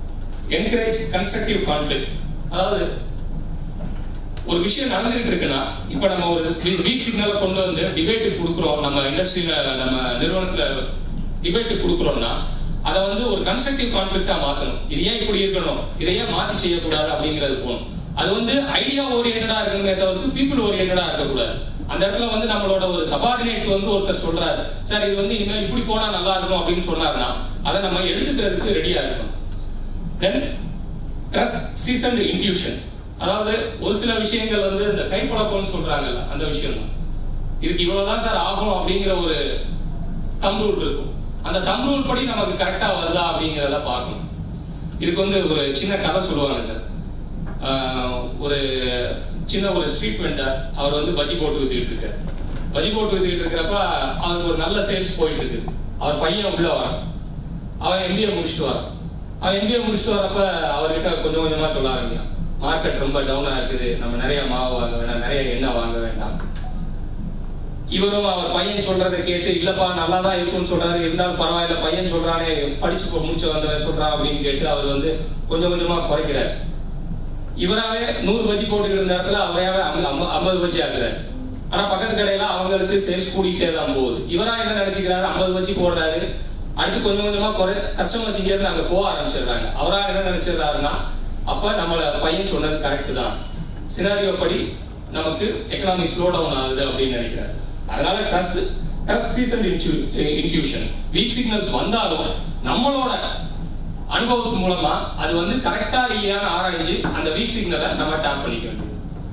என்கரேஜ் கன்ஸ்ட்ரக்டிவ் கான்ஃபிளிக் அதாவது ஒரு விஷயம் நடந்துகிட்டு இருக்குன்னா இப்போ நம்ம ஒரு வீக் சிக்னலை கொண்டு வந்து டிபேட்டுக்கு கொடுக்குறோம் நம்ம இண்டஸ்ட்ரியில நம்ம நிறுவனத்துல டிபேட்டுக்கு கொடுக்குறோம்னா அதை வந்து ஒரு கன்ஸ்ட்ரக்டிவ் கான்ஃபிளிக்டா மாத்தணும் இது ஏன் இப்படி இருக்கணும் இதை ஏன் மாத்தி செய்யக்கூடாது அப்படிங்கிறது போகணும் அது வந்து ஐடியா ஓரியன்டா இருக்கணுமே தவிர்த்து பீப்புள் ஓரியன்டா இருக்கக்கூடாது அந்த இடத்துல வந்து நம்மளோட ஒரு சபார்டினேட் வந்து ஒருத்தர் சொல்றாரு சார் இது வந்து இனிமேல் இப்படி போனா நல்லா இருக்கும் அப்படின்னு சொன்னாருன்னா அதை நம்ம எடுத்துக்கிறதுக்கு ரெடியா இருக்கணும் தென் ட்ரஸ்ட் சீசன் இன்ட்யூஷன் அதாவது ஒரு சில விஷயங்கள் வந்து இந்த கைப்பழக்கம்னு சொல்றாங்கல்ல அந்த விஷயம் தான் இதுக்கு இவ்வளவுதான் சார் ஆகும் அப்படிங்கிற ஒரு தம் ரூல் இருக்கும் அந்த தம் ரூல் படி நமக்கு கரெக்டா வருதா அப்படிங்கிறத பார்க்கணும் இதுக்கு வந்து ஒரு சின்ன கதை சொல்லுவாங்க சார் ஆஹ் ஒரு சின்ன ஒரு ஸ்ட்ரீட் வெண்டர் அவர் வந்து பஜ்ஜி போட்டு வித்துக்கிட்டு இருக்காரு பஜ்ஜி போட்டு வித்துக்கிட்டு இருக்கிறப்ப அவருக்கு ஒரு நல்ல சேல்ஸ் போயிட்டு இருக்கு அவர் பையன் உள்ள வரான் அவன் எம்பிஏ முடிச்சுட்டு வரான் அவன் எம்பிஏ முடிச்சுட்டு வரப்ப அவர்கிட்ட கொஞ்சம் கொஞ்சமா சொல்ல ஆரம்பிக்கிறான் மார்க்கெட் ரொம்ப டவுனா இருக்குது நம்ம நிறைய மாவு வாங்க வேண்டாம் நிறைய எண்ணெய் வாங்க வேண்டாம் இவரும் அவர் பையன் சொல்றதை கேட்டு இல்லப்பா நல்லா தான் இருக்கும்னு சொல்றாரு இருந்தாலும் பரவாயில்ல பையன் சொல்றானே படிச்சு போ- முடிச்சு வந்தவன் சொல்றான் அப்படின்னு கேட்டு அவர் வந்து கொஞ்சம் கொஞ்சமா குறைக்கிறார் இவராவே நூறு பஜ்ஜி போட்டுக்கிட்டு இருந்த இடத்துல அவரையாவே ஐம்பது- ஐம்பது ஐம்பது பஜ்ஜி ஆக்குறாரு ஆனா பக்கத்து கடையில அவங்களுக்கு சேல்ஸ் கூடிக்கிட்டே தான் போகுது இவரா என்ன நினைச்சுக்கிறாரு ஐம்பது பஜ்ஜி போடுறாரு அடுத்து கொஞ்சம் கொஞ்சமா குறை கஸ்டமர்ஸ் இங்க இருந்து அங்க போக ஆரம்பிச்சிடுறாங்க அவரா என்ன நினைச்சிடுறாருன்னா அப்ப நம்மள பையன் சொன்னது கரெக்ட் தான் சினாரியோ படி நமக்கு எக்கனாமிக் ஸ்லோ டவுன் ஆகுது அப்படின்னு நினைக்கிறாரு அதனால trust trust season intuition weak signals வந்தாலும் நம்மளோட அனுபவத்து மூலமா அது வந்து கரெக்டா இல்லையான்னு ஆராய்ஞ்சு அந்த வீக் சிக்னலை நம்ம டேப் பண்ணிக்க வேண்டியது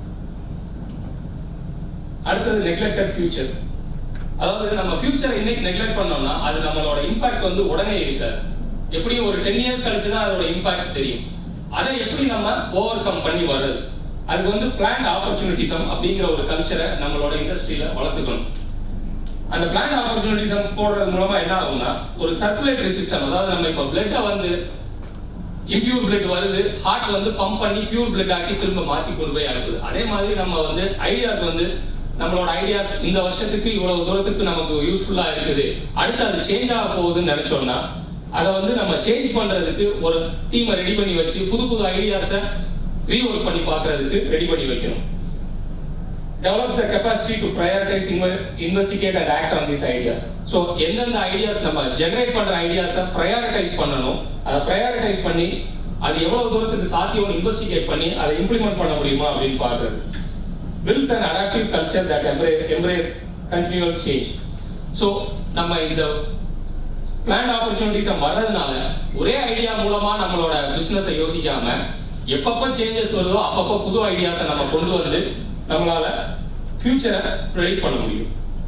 அடுத்தது நெக்லெக்டட் ஃபியூச்சர் அதாவது நம்ம ஃபியூச்சரை இன்னைக்கு நெக்லெக்ட் பண்ணோம்னா அது நம்மளோட இம்பாக்ட் வந்து உடனே இருக்காது எப்படியும் ஒரு டென் இயர்ஸ் கழிச்சு தான் அதோட இம்பாக்ட் தெரியும் அதை எப்படி நம்ம ஓவர் கம் பண்ணி வர்றது அதுக்கு வந்து பிளான் ஆப்பர்ச்சுனிட்டிசம் அப்படிங்கிற ஒரு கல்ச்சரை நம்மளோட இண்டஸ்ட்ரியில வளர்த்துக்கணும் அந்த பிளான் ஆப்பர்ச்சுனிட்டிசம் போடுறது மூலமா என்ன ஆகும்னா ஒரு சர்க்குலேட்டரி சிஸ்டம் அதாவது நம்ம இப்ப பிளட்டை வந்து இம்பியூர் பிளட் வருது ஹார்ட் வந்து பம்ப் பண்ணி பியூர் பிளட் ஆக்கி திரும்ப மாத்தி கொண்டு போய் அனுப்புது அதே மாதிரி நம்ம வந்து ஐடியாஸ் வந்து நம்மளோட ஐடியாஸ் இந்த வருஷத்துக்கு இவ்வளவு தூரத்துக்கு நமக்கு யூஸ்ஃபுல்லா இருக்குது அடுத்து அது சேஞ்ச் ஆக போகுதுன்னு நினைச்சோம்னா அதை வந்து நம்ம சேஞ்ச் பண்றதுக்கு ஒரு டீமை ரெடி பண்ணி வச்சு புது புது ஐடியாஸை ரீஒர்க் பண்ணி பார்க்கறதுக்கு ரெடி பண்ணி வைக்கணும் develop the capacity to prioritise investigate and act on these ideas so எந்தெந்த ஐடியாஸ் நம்ம ஜெனரேட் பண்ற ஐடியாஸை ப்ரையாரிட்டைஸ் பண்ணணும் அதை ப்ரையாரிட்டைஸ் பண்ணி அது எவ்வளவு தூரத்துக்கு சாத்தியம் இன்வெஸ்டிகேட் பண்ணி அதை இம்ப்ளிமெண்ட் பண்ண முடியுமா அப்படின்னு பார்க்கறது builds and adaptive culture that embrace continual change so நம்ம இந்த பிளான் ஆப்பர்ச்சுனிட்டிஸ் வர்றதுனால ஒரே ஐடியா மூலமா நம்மளோட பிசினஸை யோசிக்காம எப்பப்ப சேஞ்சஸ் வருதோ அப்பப்ப புது ஐடியாஸை நம்ம கொண்டு வந்து நம்மளால ஃபியூச்சரை ப்ரெடிக்ட் பண்ண முடியும்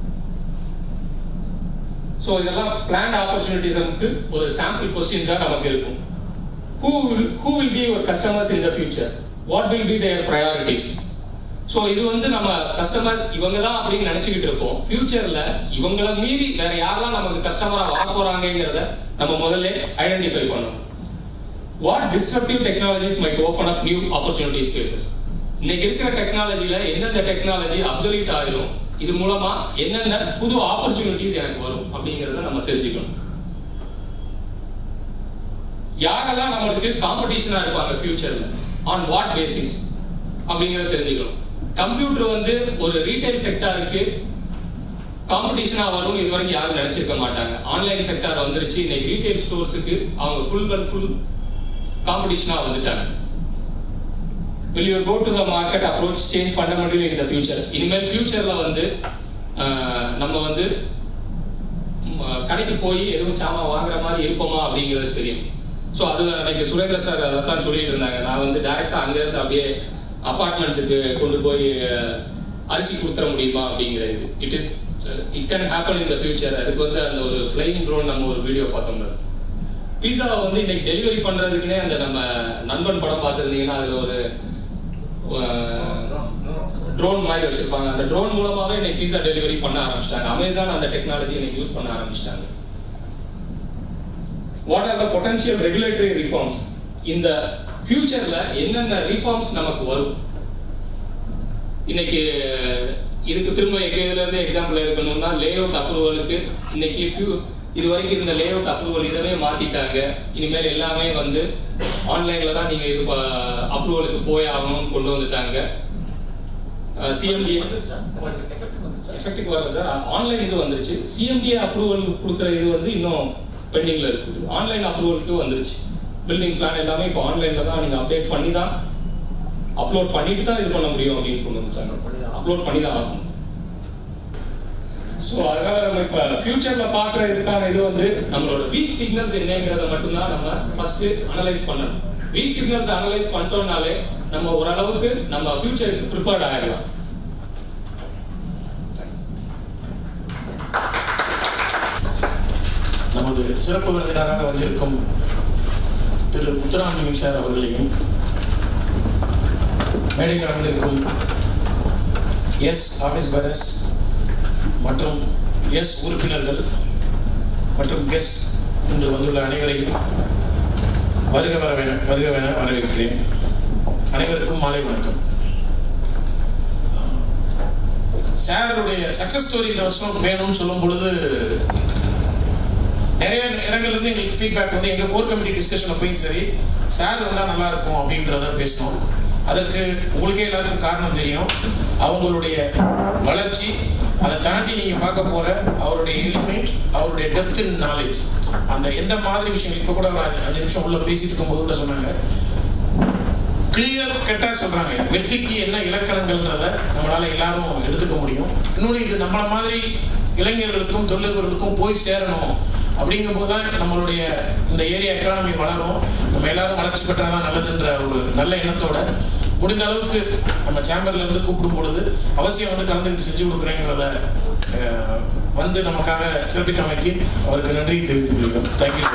ஸோ இதெல்லாம் பிளான் ஆப்பர்ச்சுனிட்டிஸமுக்கு ஒரு சாம்பிள் கொஸ்டின்ஸா நமக்கு இருக்கும் who will who will be your customers in the future what will be their priorities so இது வந்து நம்ம கஸ்டமர் இவங்க தான் அப்படின்னு நினைச்சுக்கிட்டு இருப்போம் ஃபியூச்சர்ல இவங்கள மீறி வேற யாரெல்லாம் நமக்கு கஸ்டமரா வர போறாங்கிறத நம்ம முதல்ல ஐடென்டிஃபை பண்ணணும் what disruptive technologies might open up new opportunity spaces இன்னைக்கு இருக்கிற டெக்னாலஜில எந்தெந்த டெக்னாலஜி அப்சல்யூட் ஆயிரும் இது மூலமா என்னென்ன புது ஆப்பர்ச்சுனிட்டிஸ் எனக்கு வரும் அப்படிங்கறத நம்ம தெரிஞ்சுக்கணும் யாரெல்லாம் நம்மளுக்கு காம்படிஷனா இருப்பாங்க ஃபியூச்சர்ல ஆன் வாட் பேசிஸ் அப்படிங்கறத தெரிஞ்சுக்கணும் கம்ப்யூட்டர் வந்து ஒரு ரீட்டைல் செக்டாருக்கு காம்படிஷனா வரும் இது வரைக்கும் யாரும் நினைச்சிருக்க மாட்டாங்க ஆன்லைன் செக்டார் வந்துருச்சு இன்னைக்கு ரீட்டைல் ஸ்டோர்ஸுக்கு அவங்க ஃபுல் அண்ட் ஃபுல் காம்படிஷனா வந்துட்டாங்க will you go to the market approach change fundamentally in the future இனிமேல் ஃபியூச்சர்ல வந்து ஆஹ், நம்ம வந்து ம், கடைக்கு போய் எதுவும் சாமான் வாங்குற மாதிரி இருப்போமா அப்படிங்கிறது தெரியும் ஸோ அது அன்னைக்கு சுரேந்தர் சார் அதை தான் சொல்லிட்டு இருந்தாங்க நான் வந்து டைரக்டா அங்க இருந்து அப்படியே அபார்ட்மெண்ட்ஸுக்கு கொண்டு போய் அஹ், அரிசி கொடுத்துற முடியுமா அப்படிங்கிறது it is it can happen in the future அதுக்கு வந்து அந்த ஒரு ஃபிளைங் ட்ரோன் நம்ம ஒரு வீடியோ பார்த்தோம்ல சார் பீஸாவை வந்து இன்னைக்கு டெலிவரி பண்றதுக்குன்னே அந்த நம்ம நண்பன் படம் பார்த்துருந்தீங்கன்னா அதுல ஒரு ட்ரோன் மாதிரி வச்சிருப்பாங்க அந்த ட்ரோன் மூலமாவே இன்னைக்கு பீஸா டெலிவரி பண்ண ஆரம்பிச்சிட்டாங்க அமேசான் அந்த டெக்னாலஜி இன்னைக்கு யூஸ் பண்ண ஆரம்பிச்சிட்டாங்க what are the potential regulatory reforms இந்த ஃபியூச்சர்ல என்னென்ன ரிஃபார்ம்ஸ் நமக்கு வரும் இன்னைக்கு இதுக்கு திரும்ப எங்க இதுல இருந்து எக்ஸாம்பிள் எடுக்கணும்னா லே அவுட் அப்ரூவலுக்கு இன்னைக்கு few- இது வரைக்கும் இருந்த லே அவுட் அப்ரூவல் இதவே மாத்திட்டாங்க இனிமேல் எல்லாமே வந்து ஆன்லைன்ல தான் நீங்க இது அப்ரூவலுக்கு போய் ஆகணும்னு கொண்டு வந்துட்டாங்க சிஎம்டி வந்துருச்சா? உங்களுக்கு effect வந்துருச்சா? எஃபெக்டிவ் வரல சார் ஆன்லைன் இது வந்துருச்சு சிஎம்டிஏ அப்ரூவல் கொடுக்குற இது வந்து இன்னும் பெண்டிங்ல இருக்குது ஆன்லைன் அப்ரூவலுக்கு வந்துருச்சு பில்டிங் பிளான் எல்லாமே இப்போ ஆன்லைன்ல தான் நீங்க அப்டேட் பண்ணி தான் அப்லோட் பண்ணிட்டு தான் இது பண்ண முடியும் அப்படின்னு கொண்டு வந்துட்டாங்க அப்லோட் பண்ணி தான் ஆகணும் ஸோ அதனால நம்ம இப்போ ஃபியூச்சர்ல பார்க்குற இதுக்கான இது வந்து நம்மளோட வீக் சிக்னல்ஸ் என்னங்கிறத மட்டும்தான் நம்ம ஃபர்ஸ்ட் அனலைஸ் பண்ணணும் வீக் சிக்னல்ஸ் அனலைஸ் பண்ணிட்டோம்னாலே நம்ம ஓரளவுக்கு நம்ம ஃபியூச்சருக்கு ப்ரிப்பேர்ட் ஆகிடலாம் நமது சிறப்பு விருந்தினராக வந்திருக்கும் திரு முத்துராமலிங்கம் சார் அவர்களையும் மேடையில் வந்திருக்கும் எஸ் ஆஃபீஸ் பரஸ் மற்றும் எஸ் உறுப்பினர்கள் மற்றும் கெஸ்ட் இன்று வந்துள்ள அனைவரையும் வருக வரவேன வருக வேன வரவேற்கிறேன் அனைவருக்கும் மாலை வணக்கம் சாருடைய சக்சஸ் ஸ்டோரி இந்த வருஷம் வேணும்னு சொல்லும் பொழுது நிறைய இடங்கள்ல இருந்து எங்களுக்கு ஃபீட்பேக் வந்து எங்க கோர் கமிட்டி டிஸ்கஷன் அப்பயும் சரி சார் வந்தா நல்லா இருக்கும் அப்படின்றத பேசினோம் அதற்கு உங்களுக்கே எல்லாருக்கும் காரணம் தெரியும் அவங்களுடைய வளர்ச்சி அதை தாண்டி நீங்க பார்க்க போற அவருடைய எளிமை அவருடைய டெப்த் இன் நாலேஜ் அந்த எந்த மாதிரி விஷயங்கள் இப்ப கூட ஒரு அஞ்சு நிமிஷம் உள்ள பேசிட்டு இருக்கும்போது கூட சொன்னாங்க கிளியர் கட்டா சொல்றாங்க வெற்றிக்கு என்ன இலக்கணங்கள்ன்றத நம்மளால எல்லாரும் எடுத்துக்க முடியும் இன்னொன்று இது நம்மள மாதிரி இளைஞர்களுக்கும் தொழிலதிபர்களுக்கும் போய் சேரணும் அப்படிங்கும்போது தான் நம்மளுடைய இந்த ஏரியா எக்கானமி வளரும் நம்ம எல்லாரும் வளர்ச்சி பெற்றாதான் நல்லதுன்ற ஒரு நல்ல எண்ணத்தோட முடிந்த அளவுக்கு நம்ம சேம்பர்ல இருந்து கூப்பிடும் பொழுது அவசியம் வந்து கலந்துக்கிட்டு செஞ்சு கொடுக்குறேங்கிறத அஹ், வந்து நமக்காக சிறப்பித்தமைக்கு அவருக்கு நன்றி தெரிவித்துக் கொள்கிறோம் தேங்க்யூ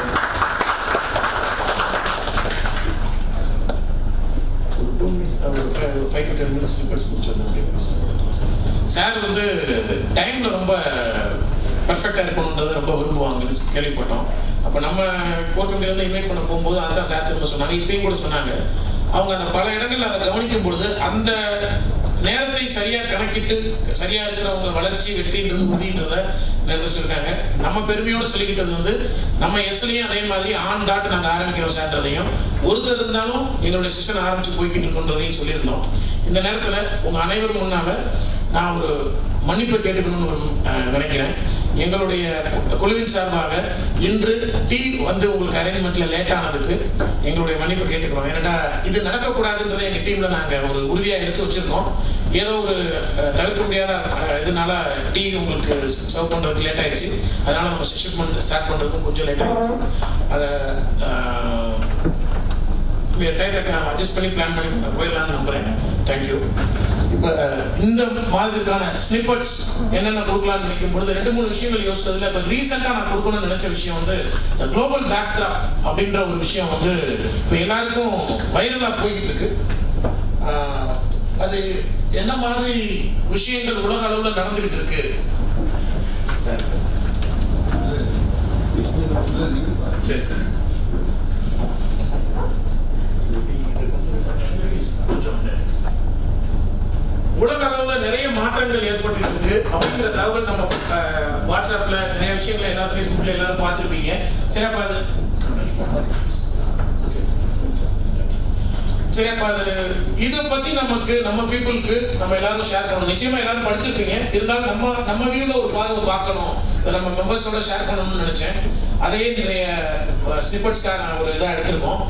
ஒரு டூ மினிட்ஸ் ஒரு ஃபைவ் ஒரு five to ten minutes slippers முடிச்சிடணும் சார் வந்து டைமில் ரொம்ப பர்ஃபெக்டாக இருக்கணுன்றதை ரொம்ப விரும்புவாங்கன்னு கேள்விப்பட்டோம் அப்போ நம்ம கோர்க்கம்பிலேருந்து இன்வைட் பண்ண போகும்போது அதான் சார் திரும்ப சொன்னாங்க இப்பயும் கூட சொன்னாங்க அவங்க அந்த பல இடங்கள்ல அதை கவனிக்கும் பொழுது அந்த நேரத்தை சரியா கணக்கிட்டு சரியா இருக்கிறவங்க வளர்ச்சி வெற்றின்றது உறுதின்றத நேரத்தை சொல்லிருக்காங்க நம்ம பெருமையோட சொல்லிக்கிட்டது வந்து நம்ம எஸ்லையும் அதே மாதிரி ஆன் டாட் நாங்கள் ஆரம்பிக்கிறோம் சார்ன்றதையும் ஒருத்தர் இருந்தாலும் எங்களுடைய சிஸ்டம் ஆரம்பிச்சு போய்கிட்டு இருக்கோன்றதையும் சொல்லியிருந்தோம் இந்த நேரத்தில் உங்க அனைவரும் முன்னால நான் ஒரு மன்னிப்பு கேட்டுக்கணும்னு ஒரு, அஹ், நினைக்கிறேன் எங்களுடைய குழுவின் சார்பாக இன்று டீ வந்து உங்களுக்கு அரேஞ்ச்மெண்ட்ல லேட் ஆனதுக்கு எங்களுடைய மன்னிப்பு கேட்டுக்கிறோம் ஏன்னா இது நடக்கக்கூடாதுன்றதை எங்க டீம்ல நாங்க ஒரு உறுதியா எடுத்து வச்சிருக்கோம் ஏதோ ஒரு அஹ், தவிர்க்க முடியாத அஹ், இதனால டீ உங்களுக்கு சர்வ் பண்றதுக்கு லேட் ஆயிடுச்சு அதனால நம்ம செஷன் ஸ்டார்ட் பண்றதுக்கும் கொஞ்சம் லேட் ஆயிடுச்சு அதை அஹ், டயத்தை அட்ஜஸ்ட் பண்ணி பிளான் பண்ணி போயிடலாம்னு நம்புறேன் தேங்க்யூ இப்போ இந்த மாதிரிக்கான ஸ்னிப்பட்ஸ் என்னென்ன கொடுக்கலாம்னு நினைக்கும் பொழுது ரெண்டு மூணு விஷயங்கள் யோசிச்சதுல இப்போ ரீசெண்டாக நான் கொடுக்கணும்னு நினைச்ச விஷயம் வந்து இந்த குளோபல் பேக்ட்ராப் அப்படின்ற ஒரு விஷயம் வந்து இப்போ எல்லாருக்கும் வைரலாக போய்கிட்டு இருக்கு ஆஹ், அது என்ன மாதிரி விஷயங்கள் உலக அளவில் நடந்துகிட்டு இருக்கு சார் சரி சார் கொஞ்சம் உலக அளவுல நிறைய மாற்றங்கள் ஏற்பட்டு இருக்கு அப்படிங்கிற தகவல் நம்ம அஹ், வாட்ஸ்அப்ல நிறைய விஷயங்களை எல்லாரும் ஃபேஸ்புக்ல எல்லாரும் பார்த்துருப்பீங்க சரி அப்ப அது சரி அப்ப அது இதை பத்தி நமக்கு நம்ம பீப்புளுக்கு நம்ம எல்லாரும் ஷேர் பண்ணணும் நிச்சயமா எல்லாரும் படிச்சிருப்பீங்க இருந்தாலும் நம்ம நம்ம வியூல ஒரு பார்வை பார்க்கணும் இதை நம்ம மெம்பர்ஸோட ஷேர் பண்ணணும்னு நினைச்சேன் அதையே நிறைய ஸ்னிப்பட்ஸ்க்காக ஒரு இதாக எடுத்திருக்கோம்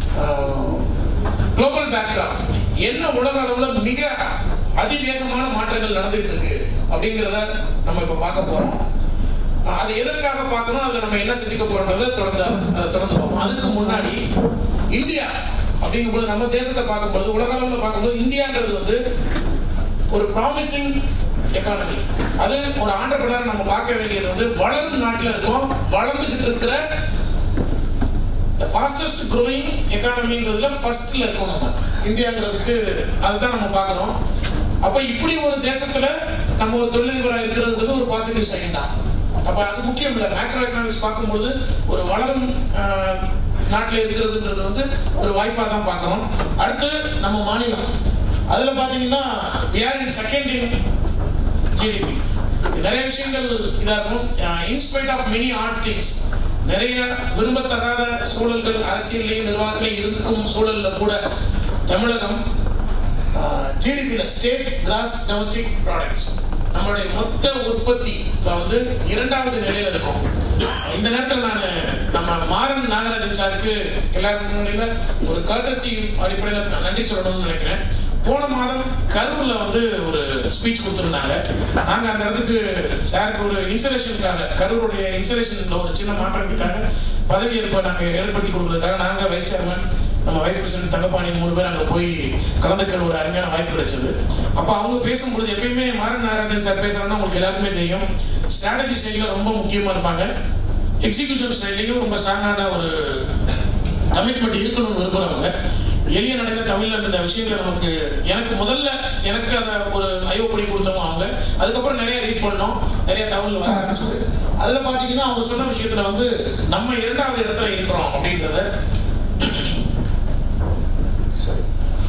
குளோபல் பேக்ராப் என்ன உலக அளவுல மிக அதிவேகமான மாற்றங்கள் நடந்துட்டு இருக்கு அப்படிங்கிறத நம்ம இப்ப பார்க்க போறோம் அஹ் அதை எதற்காக பார்க்கணும் அதுல நம்ம என்ன செஞ்சுக்க போறோம்ன்றத தொடர்ந்து அதை தொடர்ந்து பார்ப்போம் அதுக்கு முன்னாடி இந்தியா அப்படிங்கும்போது நம்ம தேசத்தை பார்க்கும்போது உலக அளவில் பார்க்கும்போது இந்தியான்றது வந்து ஒரு ப்ராமிசிங் எக்கானமி அது ஒரு ஆண்டர்பிரினர் நம்ம பார்க்க வேண்டியது வந்து வளரும் நாட்டில் இருக்கோம் வளர்ந்துகிட்டு இருக்கிற ஃபாஸ்டஸ்ட் க்ரோயிங் எக்கானமின்றதுல ஃபர்ஸ்ட்ல இருக்கோம் நம்ம இந்தியாங்கிறதுக்கு அதுதான் நம்ம பார்க்குறோம் அப்போ இப்படி ஒரு தேசத்துல நம்ம ஒரு தொழிலதிபராக இருக்கிறதுன்றது ஒரு பாசிட்டிவ் சைன் தான் அப்போ அது முக்கியம் இல்லை மேக்ரோ எக்கனாமிக்ஸ் பார்க்கும்போது ஒரு வளரும் ஆஹ், நாட்டில் இருக்கிறதுன்றது வந்து ஒரு வாய்ப்பாக தான் பார்க்குறோம் அடுத்து நம்ம மாநிலம் அதில் பார்த்தீங்கன்னா ஏர் இன் செகண்ட் இன் ஜிடிபி நிறைய விஷயங்கள் இதா இருக்கும் in spite of many odd things நிறைய விரும்பத்தகாத சூழல்கள் அரசியல்லையும் நிர்வாகத்திலையும் இருக்கும் சூழல்ல கூட தமிழகம் ஜிடிபியில் ஸ்டேட் கிராஸ் டொமஸ்டிக் ப்ராடக்ட்ஸ் நம்மளுடைய மொத்த உற்பத்தி வந்து இரண்டாவது நிலையில இருக்கும் இந்த நேரத்தில் நான் நம்ம மாறன் நாகராஜன் சாருக்கு எல்லாரும் முன்னிலையில ஒரு கர்டசி அடிப்படையில் நான் நன்றி சொல்லணும்னு நினைக்கிறேன் போன மாதம் கரூர்ல வந்து ஒரு ஸ்பீச் கொடுத்துருந்தாங்க நாங்க அந்த இடத்துக்கு சாருக்கு ஒரு இன்சலேஷனுக்காக கரூருடைய இன்சலேஷன்ல ஒரு சின்ன மாற்றத்துக்காக பதவி ஏற்ப நாங்க ஏற்படுத்தி கொடுக்கறதுக்காக நாங்க வைஸ் சேர்மன் நம்ம வைஸ் பிரசிடென்ட் தங்கப்பாணி மூணு பேர் அங்க போய் கலந்துக்கிற ஒரு அருமையான வாய்ப்பு கிடைச்சது அப்ப அவங்க பேசும்பொழுது எப்பயுமே மாறன் நாராயணன் சார் பேசுறாங்கன்னா உங்களுக்கு எல்லாருக்குமே தெரியும் ஸ்ட்ராட்டஜி சைட்ல ரொம்ப முக்கியமா இருப்பாங்க எக்ஸிகியூஷன் ஸ்டைலையும் ரொம்ப ஸ்ட்ராங்கான ஒரு கமிட்மெண்ட் இருக்கணும்னு விரும்புறவங்க எளிய நடையில தமிழ்ல இந்த விஷயங்களை நமக்கு எனக்கு முதல்ல எனக்கு அதை ஒரு ஐயோப்படி கொடுத்தவங்க அவங்க அதுக்கப்புறம் நிறைய ரீட் பண்ணோம் நிறைய தகவல் வர ஆரம்பிச்சது அதுல பாத்தீங்கன்னா அவங்க சொன்ன விஷயத்துல வந்து நம்ம இரண்டாவது இடத்துல இருக்கிறோம் அப்படின்றத Sorry.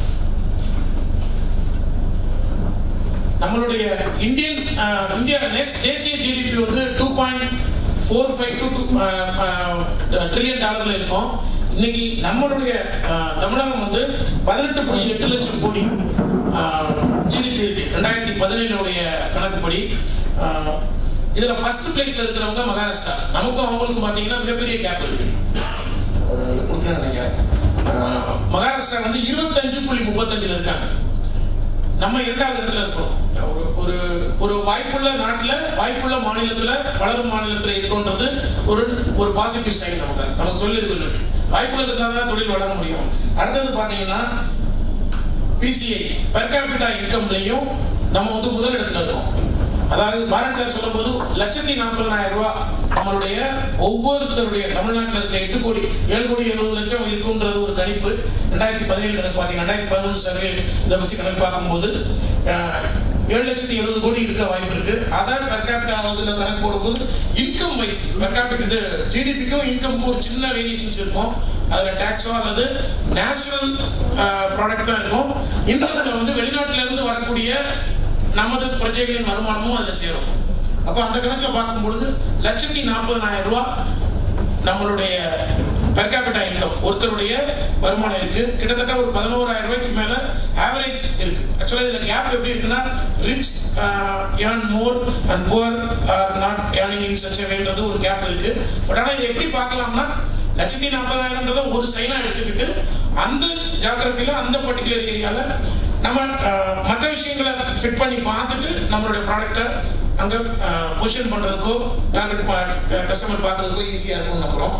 நம்மளுடைய இந்தியன் அஹ், இந்தியா நெக்ஸ்ட் தேசிய ஜிடிபி வந்து two point four five to trillion டாலர்ல இருக்கும் இன்னைக்கு நம்மளுடைய அஹ், தமிழகம் வந்து பதினெட்டு புள்ளி எட்டு லட்சம் கோடி ஜிடிபி இருக்கு ரெண்டாயிரத்தி பதினேழுடைய கணக்குப்படி அஹ், இதுல ஃபர்ஸ்ட் பிளேஸ்ல இருக்கிறவங்க மகாராஷ்டிரா நமக்கும் அவங்களுக்கும் பாத்தீங்கன்னா மிகப்பெரிய கேப் இருக்கு அஹ், கொடுக்கணும்னு நினைக்கிறேன் அஹ், மகாராஷ்டிரா வந்து இருபத்தஞ்சு புள்ளி முப்பத்தஞ்சுல இருக்காங்க நம்ம இரண்டாவது இடத்துல இருக்கோம் ஒரு ஒரு ஒரு வாய்ப்புள்ள நாட்டுல வாய்ப்புள்ள மாநிலத்துல வளரும் மாநிலத்துல இருக்கோன்றது ஒரு ஒரு பாசிட்டிவ் சைன் நமக்கு நமக்கு தொழில்கள் இருக்கு வாய்ப்புகள் இருந்தால் தான் தொழில் வளர முடியும் அடுத்தது பாத்தீங்கன்னா பிசிஐ பெர் கேபிட்டா இன்கம்லையும் நம்ம வந்து முதல் இடத்துல இருக்கோம் அதாவது பாரத் சார் சொல்லும்போது லட்சத்தி நாற்பதனாயிரம் ரூபாய் நம்மளுடைய ஒவ்வொருத்தருடைய தமிழ்நாட்டில் இருக்கிற எட்டு கோடி ஏழு கோடி எழுபது லட்சம் இருக்குன்றது ஒரு கணிப்பு ரெண்டாயிரத்தி பதினேழு கணக்கு பார்த்தீங்க ரெண்டாயிரத்தி பதினொன்று சர்வே இதை வச்சு கணக்கு பார்க்கும்போது அஹ், ஏழு லட்சத்தி எழுபது கோடி இருக்க வாய்ப்பு இருக்கு அதான் பெர் கேபிட்டா இதில் கணக்கு போடும்போது இன்கம் வைஸ் பெர் கேபிட்டா இது ஜிடிபிக்கும் இன்கம்க்கும் ஒரு சின்ன வேரியேஷன்ஸ் இருக்கும் அதில் டேக்ஸோ அல்லது நேஷனல் ப்ராடக்ட் தான் இருக்கும் இன்கம்ல வந்து வெளிநாட்டில இருந்து வரக்கூடிய நமது பிரஜைகளின் வருமானமும் அதில் சேரும் அப்போ அந்த கணக்கில் பார்க்கும்பொழுது லட்சத்தி நாற்பதனாயிரம் ரூபாய் நம்மளுடைய பெர் கேபிட்டா இன்கம் ஒருத்தருடைய வருமானம் இருக்கு கிட்டத்தட்ட ஒரு பதினோராயிரம் ரூபாய்க்கு மேல ஆவரேஜ் இருக்கு ஆக்சுவலாக இதுல கேப் எப்படி இருக்குன்னா rich earn more and poor are not earning in such வேன்றது ஒரு கேப் இருக்கு பட் ஆனால் இதை எப்படி பார்க்கலாம்னா லட்சத்தி நாற்பதாயிரம்ன்றத ஒரு சைனா எடுத்துக்கிட்டு அந்த ஜாகிரபில அந்த பர்டிகுலர் ஏரியால நம்ம மற்ற விஷயங்களை ஃபிட் பண்ணி பார்த்துட்டு நம்மளுடைய ப்ராடக்ட்டை அங்கே பொசிஷன் பண்ணுறதுக்கோ டார்கெட் கஸ்டமர் பார்க்கறதுக்கோ ஈஸியாக இருக்கும்னு நம்புகிறோம்